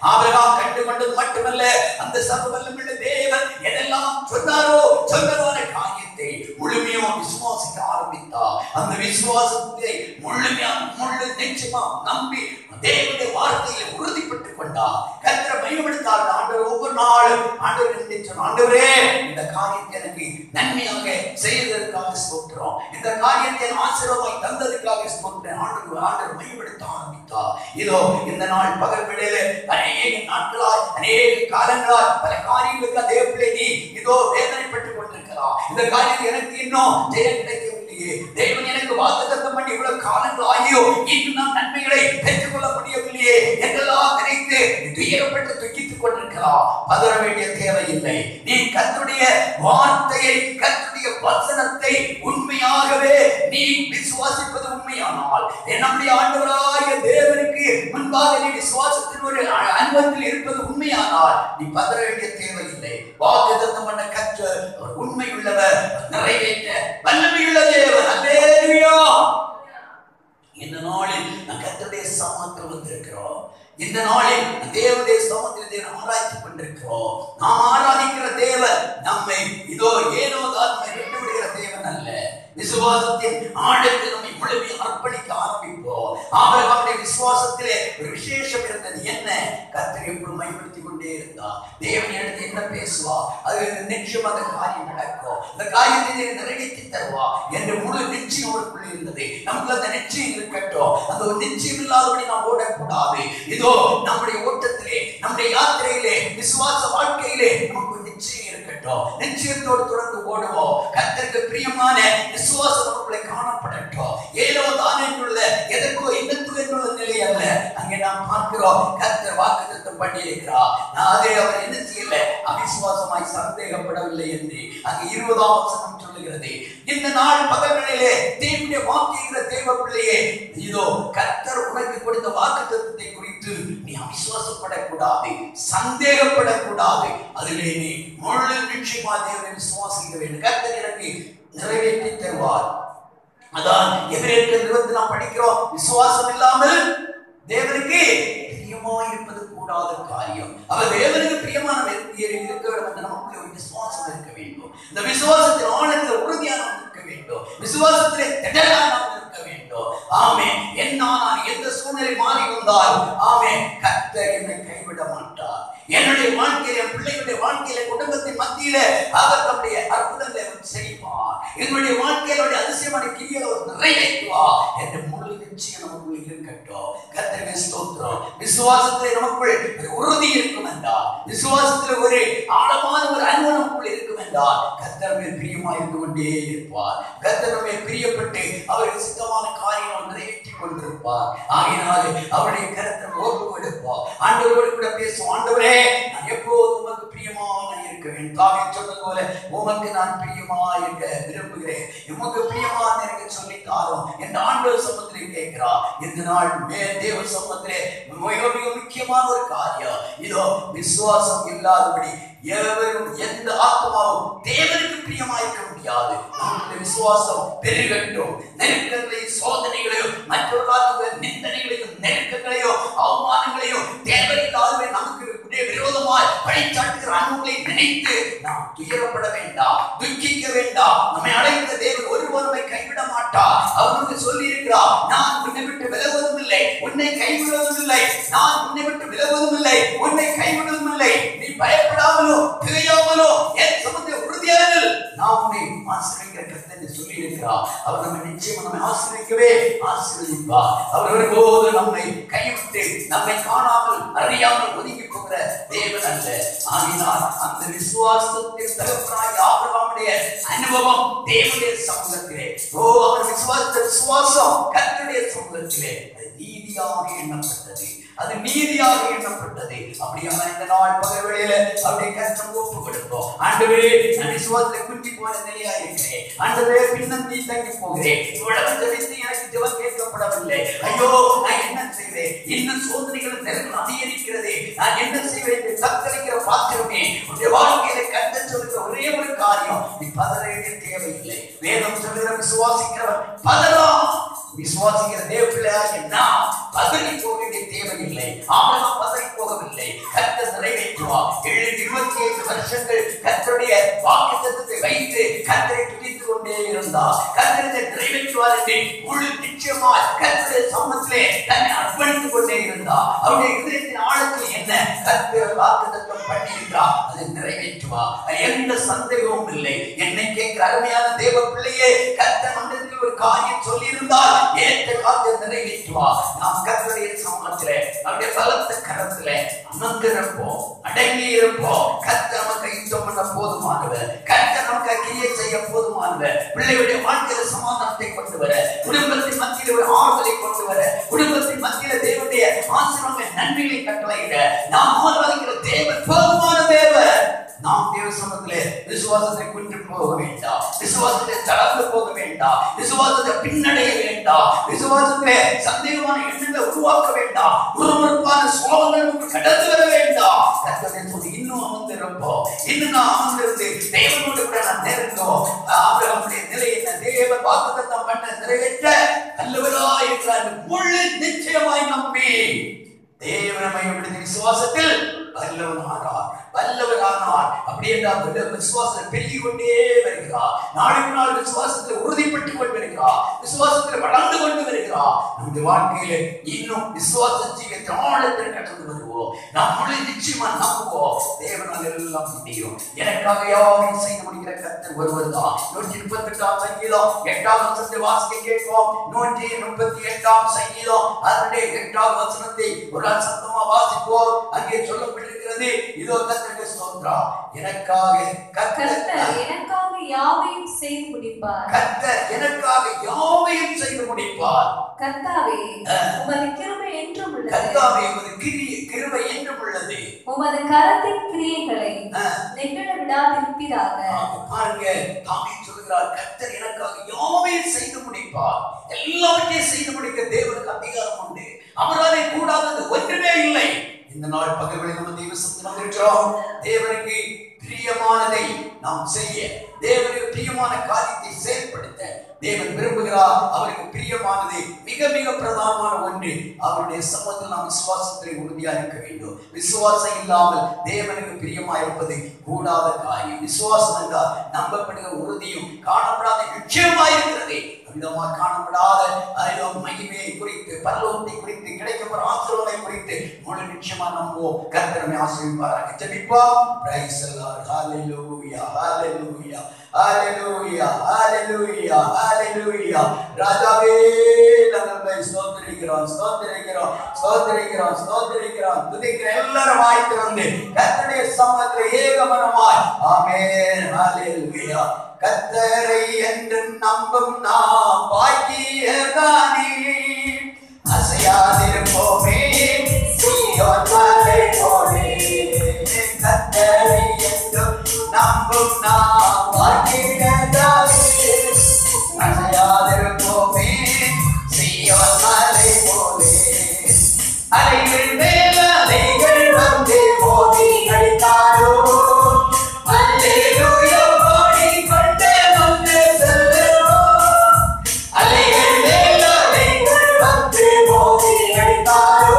ஆபிரகாம் கண்டு கொண்டது மட்டுமல்ல அந்த சர்வவல்லமுள்ள தேவன் எதெல்லாம் சொன்னாரோ சொன்னதான காரியத்தை முழுமையா விசுவாசிக்க ஆரம்பித்தார் அந்த விசுவாசத்தை முழுமையா முழு நிச்சயமா நம்பி தேவனுடைய வார்த்தையில உறுதிப்பட்டுக் கொண்டார் கர்த்தரை பயன்படுத்தால் ஆண்டவர் ஒவ்வொரு நாளும் ஆண்டவர் நினைச்சோம் ஆண்டவரே இந்த காரியத்தை எனக்கு நன்மையாக செய்ததற்காக ஸ்தோத்திரம் இந்த காரியத்தை ஆசீர்வாதமாய் தந்ததுக்காக ஸ்தோத்திரம் ஆண்டவர் ஆண்டவர் பயன்படுத்த ஆரம்பித்தார் இதோ இந்த நாள் பகல் விடையில அநேக நாட்களாய் அநேக காலங்களாய் பல காரியங்களுக்கு அதே பிள்ளை நீ இதோ வேதனைப்பட்டுக் கொண்டிருக்கலாம் இந்த காரியம் எனக்கு இன்னும் ஜெயம் கிடைக்கவில்லையே தேவன் எனக்கு வாக்குத்தத்தம் பண்ணி இவ்வளவு காலங்கள் ஆகியோ இன்னும் நான் நன்மைகளை பெற்றுக்கொள்ள முடியவில்லையே என்றெல்லாம் நினைத்து நீ துயரப்பட்டு துக்கித்துக் கொண்டிருக்கலாம் பதற வேண்டிய தேவையில்லை நீ கர்த்தருடைய வார்த்தையை கர்த்தருடைய வசனத்தை உண்மையாகவே நீ விசுவாசிப்பது உண்மையானால் நம்முடைய ஆண்டவராகிய தேவனுக்கு முன்பாக நீ விசுவாசத்தின் ஒரு அ- அனுபவத்தில் இருப்பது உண்மையானால் நீ பதற வேண்டிய தேவையில்லை வாக்குத்தத்தம் பண்ண கற்று அவர் உண்மை உள்ளவர் நிறைவேற்ற வல்லமையுள்ள தேவன் அல்லேலூயா இந்த நாளில் நான் கர்த்தருடைய சமத்தில் வந்திருக்கிறோம் இந்த நாளில் தேவனுடைய சமத்தில் தேவன் ஆராய்ச்சி கொண்டிருக்கிறோம் நாம் ஆராதிக்கிற தேவன் நம்மை இதோ ஏனோ தான் விட்டு விடுகிற தேவன் அல்ல விசுவாசத்தின் ஆழத்தை நம்மை முழுமையை அர்ப்பணிக்க ஆரம்பிப்போம் ஆபிரகாமுடைய விசுவாசத்திலே ஒரு விசேஷம் இருந்தது என்ன கர்த்தர் எப்பொழுது மைப்படுத்திக் கொண்டே இருந்தார் தேவன் எடுத்து என்ன பேசுவா அது நிச்சயம் அந்த காரியம் நடக்கும் அந்த காரியத்தை நீர் நிறைவேற்றி தருவா என்று முழு நிச்சயம் அவருக்குள்ள இருந்தது நமக்கு அந்த நிச்சயம் இருக்கட்டும் அந்த ஒரு நிச்சயம் இல்லாதபடி நாம் ஓடக்கூடாது இதோ நம்முடைய ஓட்டத்திலே நம்முடைய யாத்திரையிலே விசுவாச வாழ்க்கையிலே நமக்கு ஒரு நிச்சயம் இருக்கட்டும் நிச்சயத்தோடு தொடர்ந்து ஓடுவோம் கர்த்தருக்கு பிரியமான விசுவாசம் நமக்குள்ளே காணப்படட்டும் ஏதோ தான் என்றுள்ள எதற்கோ இன்னத்துக்கு என்றுள்ள நிலை அல்ல அங்கே நாம் பார்க்கிறோம் கர்த்தர் வாக்குத்தத்தம் பண்ணியிருக்கிறார் நான் அதை அவர் என்ன செய்யல அவிசுவாசமாய் சந்தேகப்படவில்லை என்று அங்கே இருபதாம் வசனம் சொல்லுகிறது இந்த நாள் பகல்களிலே தேவனுடைய வாக்குகிற தேவ பிள்ளையே இதோ கர்த்தர் உனக்கு கொடுத்த வாக்குத்தத்தத்தை குறித்து நீ அவிசுவாசப்படக்கூடாது சந்தேகப்படக்கூடாது அதிலே நீ முழு நிச்சயமா தேவனை விசுவாசிக்க வேண்டும் கர்த்தர் எனக்கு நிறைவேற்றி தருவார் அதான் எதிரேற்க நிறுவனத்தில் நாம் படிக்கிறோம் விசுவாசம் இல்லாமல் தேவனுக்கு பிரியமா இருப்பது கூடாத காரியம் அவர் தேவனுக்கு பிரியமான இருக்க வேண்டும் என்று நமக்குள்ள ஒரு விசுவாசம் இருக்க வேண்டும் இந்த விசுவாசத்தின் ஆழத்தில் உறுதியாக நாம் இருக்க வேண்டும் விசுவாசத்திலே திடலாக நாம் இருக்க வேண்டும் ஆமே என்ன நான் எந்த சூழ்நிலை மாறி வந்தால் ஆமே கர்த்தர் என்னை கைவிட மாட்டார் என்னுடைய வாழ்க்கையில என் பிள்ளைகளுடைய வாழ்க்கையில குடும்பத்தின் மத்தியில அவர் தம்முடைய அற்புதங்களை அவர் செய்வார் என்னுடைய வாழ்க்கையில ஒரு அதிசயமான கிரியை அவர் நிறைவேற்றுவார் என்ற முழு நிச்சயம் நமக்குள் இருக்கட்டும் கர்த்தருக்கு ஸ்தோத்திரம் விசுவாசத்திலே நமக்குள் ஒரு உறுதி இருக்கும் என்றால் விசுவாசத்தில் ஒரு ஆழமான ஒரு அன்பு நமக்குள் இருக்கும் என்றால் கர்த்தர் மேல் பிரியமா இருந்து கொண்டே இருப்பார் கர்த்தர் மேல் பிரியப்பட்டு அவருக்கு சித்தமான காரியங்கள் நிறைவேற்றி கொண்டிருப்பார் ஆகையினாலே அவருடைய கருத்தை ஒப்பு கொடுப்பார் ஆண்டவரோடு கூட பேசும் ஆண்டவரே நான் எப்போதும் உமக்கு பிரியமாக இருக்க வேண்டும் தாவே சொன்னது போல உமக்கு நான் பிரியமா இருக்க விரும்புகிறேன் உமக்கு பிரியமா இருக்க சொல்லி தாரும் என்ற ஆண்டவர் சமத்திலே கேட்கிறார் இந்த நாள் மே தேவ சமத்திலே மிக மிக முக்கியமான ஒரு காரியம் இதோ விசுவாசம் இல்லாதபடி எவரும் எந்த ஆத்மாவும் தேவனுக்கு பிரியமாயிருக்க முடியாது நம்முடைய விசுவாசம் பெருகட்டும் நெருக்கங்களையும் சோதனைகளையும் மற்றவர்களாக நிந்தனைகளையும் நெருக்கங்களையும் அவமானங்களையும் தேவையில்லாதவை நமக்கு உடைய விரோதமாய் பழிச்சாட்டுகிற அன்புகளை நினைத்து நாம் துயரப்பட வேண்டாம் துக்கிக்க வேண்டாம் நம்மை அழைத்த தேவன் ஒருவர் நம்மை கைவிட மாட்டார் அவர் நமக்கு சொல்லி இருக்கிறார் நான் உன்னை விட்டு விலகுவதும் இல்லை உன்னை கைவிடுவதும் இல்லை நான் உன்னை விட்டு விலகுவதும் இல்லை உன்னை கைவிடுவதும் இல்லை நீ பயப்படாமலோ திகையாமலோ என் சமத்தை உறுதியாக நான் உன்னை ஆசிரியக்கிற கருத்தை சொல்லி இருக்கிறார் அவர் நம்மை நிச்சயம் நம்மை ஆசிரியக்கவே ஆசீர்வதிப்பார் அவர் ஒருபோது நம்மை கைவிட்டு நம்மை காணாமல் அறியாமல் ஒதுங்கி போகிற தேவன் அல்ல ஆகினால் அந்த விசுவாசத்தின் தகப்பனாய் ஆபிரகாமுடைய அனுபவம் தேவனுடைய சமூகத்திலே ஓ அவர் விசுவாச விசுவாசம் கர்த்தருடைய சமூகத்திலே அது நீதியாக எண்ணப்பட்டது அது நீதியாக எண்ணப்பட்டது அப்படியான இந்த நாள் பகல் வேளையில அப்படியே கஷ்டம் ஒப்பு கொடுப்போம் ஆண்டவரே நான் விசுவாசத்தை குஞ்சி போன நிலையா இருக்கிறேன் ஆண்டவரே பின்னந்தி தங்கி போகிறேன் இவ்வளவு ஜெபித்து எனக்கு ஜெபம் கேட்கப்படவில்லை ஐயோ நான் என்ன செய்வேன் இன்னும் சோதனைகள் நெருக்கம் அதிகரிக்கிறதே நான் என்ன செய்வேன் என்று தத்தளிக்கிற பாத்திரமே உன்னுடைய வாழ்க்கையில கண்ட சொல்லுகிற ஒரே ஒரு காரியம் நீ பதற வேண்டிய தேவையில்லை வேதம் சொல்லுகிற விசுவாசிக்கிறவன் பதறாம் விசுவாசிக்கிற தேவ பிள்ளையாகிய நாம் பதறி போக வேண்டிய தேவையில்லை ஆபிரகாம் பதறி போகவில்லை இருந்தா கர்த்தரை நிறைவேற்றுவார் என்று முழு நிச்சயமாய் கர்த்தருடைய சமூகத்திலே தன்னை அர்ப்பணித்துக் கொண்டே இருந்தா அவருடைய இதயத்தின் ஆழத்தில் என்ன கர்த்தர் வாக்குத்தத்தம் பண்ணியிருக்கிறார் அதை நிறைவேற்றுவா அது எந்த சந்தேகமும் இல்லை என்னை கேட்கிற அருமையான தேவ பிள்ளையே கர்த்தர் மன்றத்தில் ஒரு காரியம் சொல்லி இருந்தால் ஏற்ற காலத்தை நிறைவேற்றுவா நாம் கர்த்தருடைய சமூகத்திலே அவருடைய பலத்த கரத்திலே அமர்ந்திருப்போம் அடங்கி இருப்போம் கர்த்தர் நமக்கு யுத்தம் பண்ண போதுமானவர் கர்த்தர் நமக்கு கிரியை செய்ய போதுமானவர் பிள்ளைகளுடைய வாழ்க்கையில சமாதானத்தை கொண்டு வர குடும்பத்தின் மத்தியில் ஒரு ஆறுதலை கொண்டு வர குடும்பத்தின் மத்தியில தேவனுடைய ஆசிரம நன்மைகளை கட்டளையிட நாம் ஆராதிக்கிற தேவன் போதுமான தேவன் நாம் தேவ சமூகத்திலே விசுவாசத்தை கொண்டு போக வேண்டாம் விசுவாசத்தை தளர்ந்து போக வேண்டாம் விசுவாசத்தை பின்னடைய வேண்டாம் விசுவாசத்திலே சந்தேகமான எண்ணங்களை உருவாக்க வேண்டாம் முறுமுறுப்பான சோழங்கள் நமக்கு கடந்து வர வேண்டாம் கர்த்தருடைய துணை இன்னும் அமர்ந்திருப்போம் இன்னும் நான் அமர்ந்திருந்து தேவனோடு கூட நான் நெருங்கும் அவர்களுடைய நிலை என்ன தேவன் வாக்குத்தத்தம் பண்ண நிறைவேற்ற நல்லவராய் இருக்கிறார் என்று முழு நிச்சயமாய் நம்பி தேவனமயம் விசுவாசத்தில் வல்லவனானார் வல்லவரானார் அப்படி என்றால் வல்ல விசுவாசத்தில் பெருகி கொண்டே வருகிறார் நாளுக்கு நாள் விசுவாசத்தில் உறுதிப்பட்டுக் கொண்டு வருகிறார் விசுவாசத்தில் வளர்ந்து கொண்டு வருகிறார் நம்முடைய வாழ்க்கையில இன்னும் விசுவாச ஜீவத்தின் ஆழத்தில் கடந்து வருவோம் நாம் முழு நிச்சயமா நம்புவோம் தேவனால் எல்லாம் முடியும் எனக்காக யாவையும் செய்து முடிக்கிற கர்த்தர் ஒருவர் தான் நூற்றி முப்பத்தி எட்டாம் சங்கீதம் எட்டாம் வசனத்தை வாசிக்க கேட்போம் நூற்றி முப்பத்தி எட்டாம் சங்கீதம் அதனுடைய எட்டாம் வசனத்தை ஒரு நாள் சத்தமா வாசிப்போம் அங்கே சொல்லப்பட்டிருக்கிறது இதோ கர்த்தருக்கு ஸ்தோத்ரா எனக்காக கர்த்தர் கர்த்தர் எனக்காக யாவையும் செய்து முடிப்பார் கர்த்தர் எனக்காக யாவையும் செய்து முடிப்பார் கர்த்தாவே உமது கிருபை என்றும் உள்ளது கர்த்தாவே உமது கிரி கிருபை என்றும் உள்ளது உமது கரத்தின் கிரியைகளை ஆ. நெகிழ விடாதிருப்பீராக ஆமா, பாருங்க தாமே சொல்கிறார் கர்த்தர் எனக்காக யாவையும் செய்து முடிப்பார் எல்லாவற்றையும் செய்து முடிக்க தேவனுக்கு அதிகாரம் உண்டு அவராலே கூடாதது ஒன்றுமே இல்லை இந்த நாள் பகல்களில் நம்ம தெய்வ சக்தி வந்திருக்கிறோம் தேவனுக்கு பிரியமானதை நாம் செய்ய தேவனுக்கு பிரியமான காரியத்தை செயல்படுத்த தேவன் விரும்புகிறார் அவருக்கு பிரியமானது மிக மிக பிரதானமான ஒன்று அவருடைய சமூகத்தில் நாம் விசுவாசத்தில் உறுதியா இருக்க வேண்டும் விசுவாசம் இல்லாமல் தேவனுக்கு பிரியமா இருப்பது கூடாத காரியம் விசுவாசம் என்றால் நம்பப்படுகிற உறுதியும் காணப்படாத நிச்சயமா இருக்கிறது விதமா காணப்படாத அதிலும் மகிமையை குறித்து பரலோகத்தை குறித்து கிடைக்கப்போற ஆசிரியரை குறித்து முழு நிச்சயமா நம்புவோம் கர்த்தரமை ஆசீர்வாராக ஜெபிப்போம் பிரைஸ் அல்லாஹ் ஹalleluya ஹalleluya ஹalleluya ஹalleluya ஹalleluya ராஜாவே நாங்கள் உம்மை ஸ்தோத்திரிக்கிறோம் ஸ்தோத்திரிக்கிறோம் ஸ்தோத்திரிக்கிறோம் ஸ்தோத்திரிக்கிறோம் துதிக்கிற எல்லாரும் வாய் திறந்து கர்த்தருடைய சமூகத்தில் ஏகமனமாய் ஆமென் ஹalleluya கர்த்தரை என்று நம்பும் நாம் பாக்கியதானே அசையாதிருப்போமே சீயோன் மலை போலே கர்த்தரை என்று நம்பும் நாம் பாக்கியதானே அசையாதிருப்போமே சீயோன் மலை போலே அலைகள் மேல அலைகள் வந்து மோதி அடித்தாரோ அல்லேலூயா பாடிக்கொண்டே வந்து செல்லுவோம். அலைகள் மேல அலைகள் வந்து மோதி அடித்தாரோ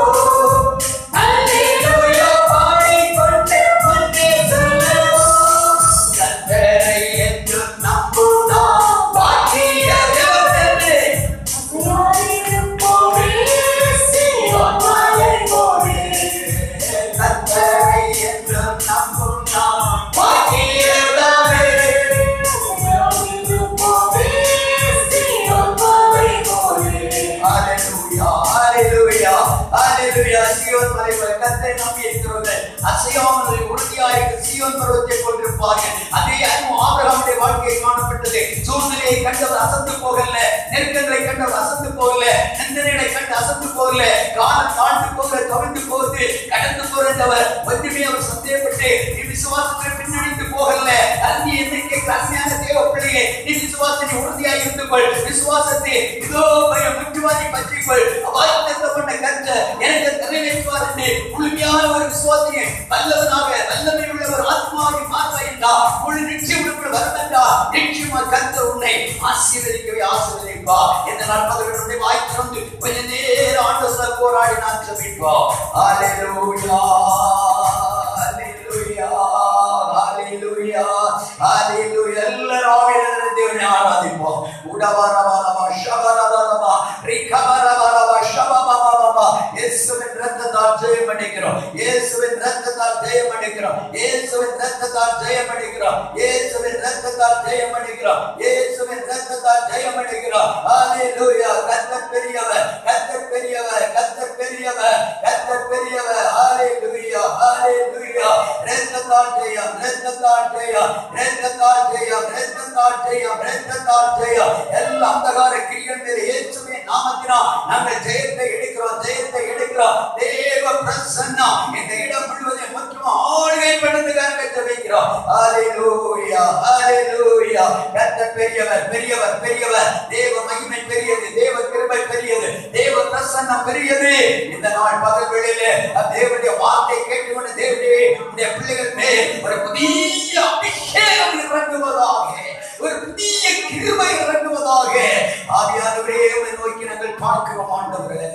அல்லேலூயா பாடிக்கொண்டே வந்து செல்லுவோம். கர்த்தரை என்றும் நம்பும் நாம் பாக்கியவான்களே. கர்த்தரை என்றும் நம்பும் நாம் பாக்கியவான்களே. ஹalleluya ஹalleluya ஹalleluya சீயோன் மலைவர் கர்த்தரை நம்பி இருக்கிறவர்கள் அசையாமல் உறுதியாக இருக்கிற சீயோன் பருவத்தை கொண்டிருப்பார்கள் அதே அறிவு ஆபிரகாமுடைய வாழ்க்கையை காணப்பட்டது சூழ்நிலையை கண்டவர் அசந்து போகல நெருக்கங்களை கண்டவர் அசந்து போகல நிந்தனைகளை கண்டு அசந்து போகல காலம் தாழ்ந்து போகல கவிழ்ந்து போகுது கடந்து போறவர் ஒன்றுமே அவர் சந்தேகப்பட்டு நீ விசுவாசத்தில் பின்னணிந்து போகல அந்தி எண்ணிக்கை கண்மையான தேவ பிள்ளையே நீ விசுவாசத்தை உறுதியாக இருந்து கொள் விசுவாசத்தை இதோ பயம் முற்றுவாதி பற்றிக்கொள் வாய்த்தப்பட்ட கருத்த எனக்கு நிறைவேற்றுவார் என்று முழுமையான ஒரு விசுவாசியை வல்லவனாக வல்லமை உள்ள ஒரு ஆத்மாவை மாறுவாய் என்றா முழு நிச்சயம் உள்ள வரும் என்றா நிச்சயமா கருத்த உன்னை ஆசீர்வதிக்கவே ஆசீர்வதிப்பா இந்த நாட்பதனுடைய வாய் திறந்து கொஞ்ச நேரம் ஆண்டு போராடி நான் ஜபிப்போம் ஹalleluya ஹalleluya ஹalleluya ஹalleluya எல்லாரும் ஆவியான தேவனை ஆராதிப்போம் இயேசுவின் ரத்தத்தால் ஜெயம் அடைக்கிறோம் இயேசுவின் ரத்தத்தால் ஜெயம் அடைக்கிறோம் இயேசுவின் ரத்தத்தால் ஜெயம் அடைக்கிறோம் இயேசுவின் ரத்தத்தால் ஜெயம் அடைக்கிறோம் ஹalleluya கர்த்தர் பெரியவர் கர்த்தர் பெரியவர் கர்த்தர் பெரியவர் கர்த்தர் பெரியவர் ஹalleluya ஹalleluya ரத்தத்தால் ஜெயம் ரத்தத்தால் ஜெயம் ரத்தத்தால் ஜெயம் ரத்தத்தால் ஜெயம் ரத்தத்தால் ஜெயம் எல்லா அந்தகார கிரியல் மேல் இயேசுவின் நாமத்தினால் நாங்கள் ஜெயத்தை எடுக்கிறோம் ஜெயத்தை எடுக்கிறோம் தேவ பிரசன்னா இந்த இடம் முழுவதும் மற்றும் ஆளுகை பண்ணுறதுக்காக ஜெபிக்கிறோம் ஹalleluya ஹalleluya கர்த்தர் பெரியவர் பெரியவர் பெரியவர் தேவ மகிமை பெரியது தேவ கிருபை பெரியது தேவ பிரசன்னம் பெரியது இந்த நாள் பகல் வேளையிலே தேவனுடைய வார்த்தை கேட்டுக்கொண்டு தேவனே உடைய பிள்ளைகள் மேல் ஒரு புதிய அபிஷேகம் இறங்குவதாக ஒரு புதிய கிருபை இறங்குவதாக ஆவியானவரே உம்மை நோக்கி நாங்கள் பார்க்கிறோம் ஆண்டவரே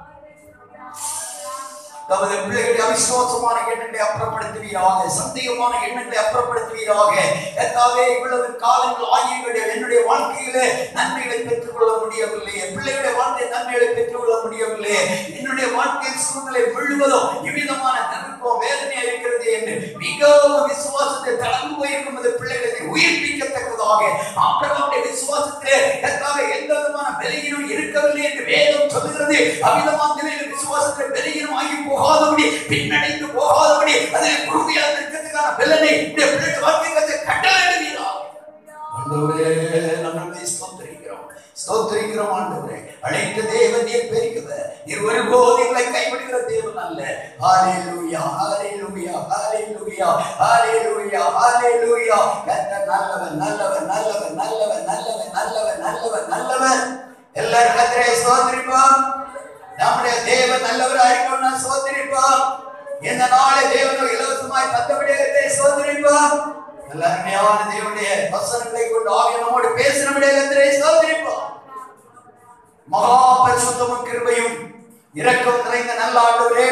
தமது பிள்ளைகளுடைய அவிசுவாசமான எண்ணங்களை அப்புறப்படுத்துவீராக சந்தேகமான எண்ணங்களை அப்புறப்படுத்துவீராக கர்த்தாவே இவ்வளவு காலங்கள் ஆகியவருடைய என்னுடைய வாழ்க்கையிலே நன்மைகளை பெற்றுக்கொள்ள முடியவில்லை என் பிள்ளைகளுடைய வாழ்க்கை நன்மைகளை பெற்றுக்கொள்ள முடியவில்லை என்னுடைய வாழ்க்கை சூழ்நிலை முழுவதும் இவ்விதமான நெருக்கம் வேதனையா இருக்கிறது என்று மிகவும் விசுவாசத்தை தளர்ந்து போயிருக்கும் அந்த பிள்ளைகளை உயிர்ப்பிக்கத்தக்கதாக ஆண்டவருடைய விசுவாசத்திலே கர்த்தாவே எந்த விதமான பலகீனம் இருக்கவில்லை என்று வேதம் சொல்லுகிறது அவ்விதமான நிலையில் விசுவாசத்தில் பலகீனம் ஆகி போகாதபடி பின்னடைந்து போகாதபடி அதில் உறுதியாக இருக்கிறதுக்கான பலனை இந்த பிள்ளைகள் வாழ்க்கைக்கு கட்டளையிடுவீரா ஆண்டவரே நாங்கள் ஸ்தோத்திரிக்கிறோம் ஸ்தோத்திரிக்கிறோம் ஆண்டவரே அழைத்த தேவன் நீர் பெருகுவ நீர் ஒருபோது எங்களை கைவிடுகிற தேவன் அல்ல ஹalleluya ஹalleluya ஹalleluya ஹalleluya ஹalleluya கர்த்தர் நல்லவர் நல்லவர் நல்லவர் நல்லவர் நல்லவர் நல்லவர் நல்லவர் நல்லவர் எல்லாரும் கர்த்தரை ஸ்தோத்திரிப்போம் நம்முடைய தேவன் நல்லவராக இருக்கணும்னா ஸ்தோத்திரிப்போம் இந்த நாளை தேவனோ இலவசமாய் தந்தபடியே ஸ்தோத்திரிப்போம் நல்ல அருமையான தேவனுடைய வசனங்களை கொண்டு ஆகிய நம்மோடு பேசினபடியே கர்த்தரை ஸ்தோத்திரிப்போம் மகா பரிசுத்தமும் கிருபையும் இரக்கம் நிறைந்த நல்ல ஆண்டவரே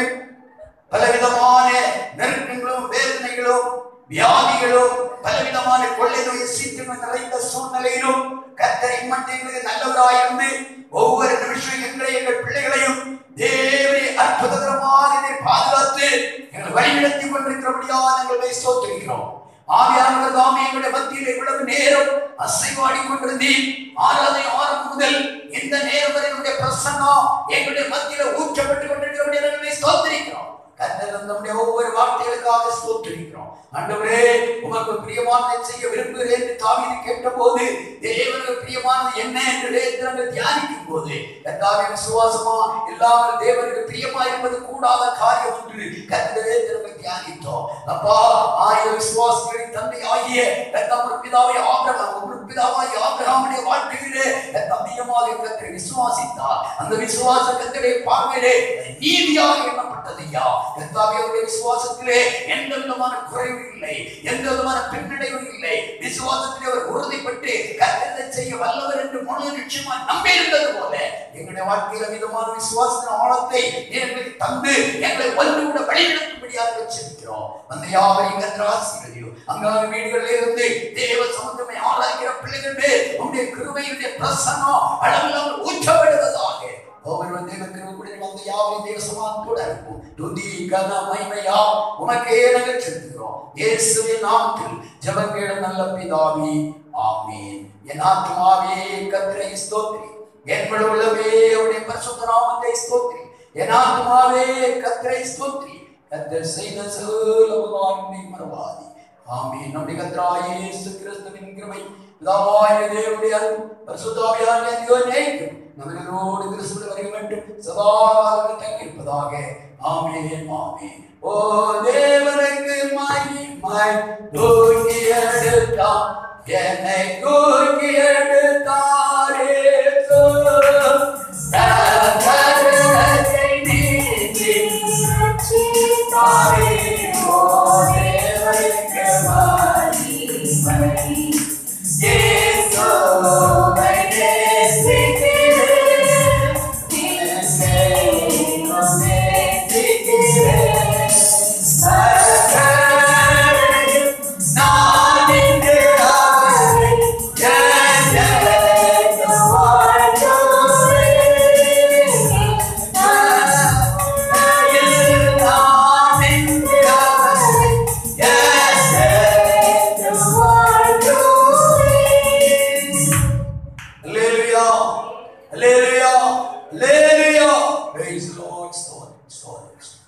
பலவிதமான நெருக்கங்களும் வேதனைகளும் வியாதிகளும் பலவிதமான கொள்ளை நோய் சீக்கிரம் நிறைந்த சூழ்நிலையிலும் கத்தரை மட்டும் எங்களுக்கு நல்லவராயிருந்து ஒவ்வொரு நிமிஷம் எங்களை எங்கள் பிள்ளைகளையும் தேவனை அற்புதகரமாக இதை பாதுகாத்து எங்களை வழிநடத்தி கொண்டிருக்கிறபடியாக எங்களை சோத்திருக்கிறோம் ஆவியானவர் தாமே எங்களுடைய மத்தியில் இவ்வளவு நேரம் அசைவாடி கொண்டிருந்தேன் ஆராதனை ஆரம்பம் முதல் இந்த நேரம் வரை என்னுடைய பிரசன்னம் எங்களுடைய மத்தியில ஊற்றப்பட்டு கொண்டிருக்கிறபடியாக ஸ்தோத்திரிக்கிறோம் கர்த்தர் நம்முடைய ஒவ்வொரு வார்த்தைகளுக்காக ஸ்தோத்திரிக்கிறோம் ஆண்டவரே உமக்கு பிரியமானதை செய்ய விரும்புகிறேன் என்று தாவீது கேட்டபோது தேவனுக்கு பிரியமானது என்ன என்று வேதத்தில் தியானிக்கும் போது கர்த்தாவே விசுவாசமா இல்லாமல் தேவனுக்கு பிரியமா இருப்பது கூடாத காரியம் என்று கர்த்தர் வேதத்தில் தியானித்தோம் அப்பா ஆயிரம் விசுவாசிகளின் தந்தை ஆகிய கர்த்தர் பிதாவை ஆபிரகாம் ஒரு பிதாவாய் ஆபிரகாமுடைய வாழ்க்கையிலே அதிகமாக கர்த்தரை விசுவாசித்தார் அந்த விசுவாச கர்த்தரை பார்வையிலே நீதியாக எண்ணப்பட்டது ஐயா கர்த்தாவே அவருடைய விசுவாசத்திலே எந்த விதமான குறைவு இல்லை எந்த விதமான பின்னடைவும் இல்லை விசுவாசத்திலே அவர் உறுதிப்பட்டு கர்த்தரை செய்ய வல்லவர் என்று முழு நிச்சயமா நம்பி இருந்தது போல எங்களுடைய வாழ்க்கையில விதமான விசுவாசத்தின் ஆழத்தை எங்களுக்கு தந்து எங்களை ஒன்று கூட வழிநடத்தும்படியாக வச்சிருக்கிறோம் அந்த யாவரையும் கர்த்தர் ஆசீர்வதியும் அங்கான வீடுகளில் இருந்து தேவ சமுத்திரமை ஆராய்கிற பிள்ளைகள் மேல் உங்களுடைய கிருபையுடைய பிரசன்னம் அளவில்லாமல் ஊற்றப்படுவதாக ஒவ்வொருவன் தேவ கிருபையுடன் அந்த யாவரையும் தேவ சமானத்தோடு இருக்கும் துதி கன மைமையா உமக்கே நாங்கள் செலுத்துகிறோம் இயேசுவின் நாமத்தில் ஜெபங்கேட நல்ல பிதாவே ஆமென் என் ஆத்மாவே கர்த்தரை ஸ்தோத்திரி என் உள்ளமே அவருடைய பரிசுத்த நாமத்தை ஸ்தோத்திரி என் ஆத்மாவே கர்த்தரை ஸ்தோத்திரி கர்த்தர் செய்த சகலமுதான்மை மறவாதி ஆமென் நம்முடைய கர்த்தராகிய இயேசு கிறிஸ்துவின் கிருபை பிதாவாய தேவனுடைய அருள் பரிசுத்தாவியான நேய்க்கும் நம்மளோடு கிறிஸ்துவின் வரை வேண்டும் சதா காலம் தங்கியிருப்பதாக ஆமென் ஆமென் ஓ தேவனுக்கு மகிமை தூக்கி எடுத்தார் என்னை தூக்கி எடுத்தாரே கருணை நீதி தாரே ஓ தேவனுக்கு மகிமை இயேசுவை நேசிக்கிறேன். என்னையும் நேசிக்கிறேன். சகலரையும் நான் இன்று அவரை ஜெயஜெயத்து வாழ்த்துவேன். சகலரையும் நானே அல்லேலூயா அல்லேலூயா praise the lord ஸ்தோத்திரம் ஸ்தோத்திரம்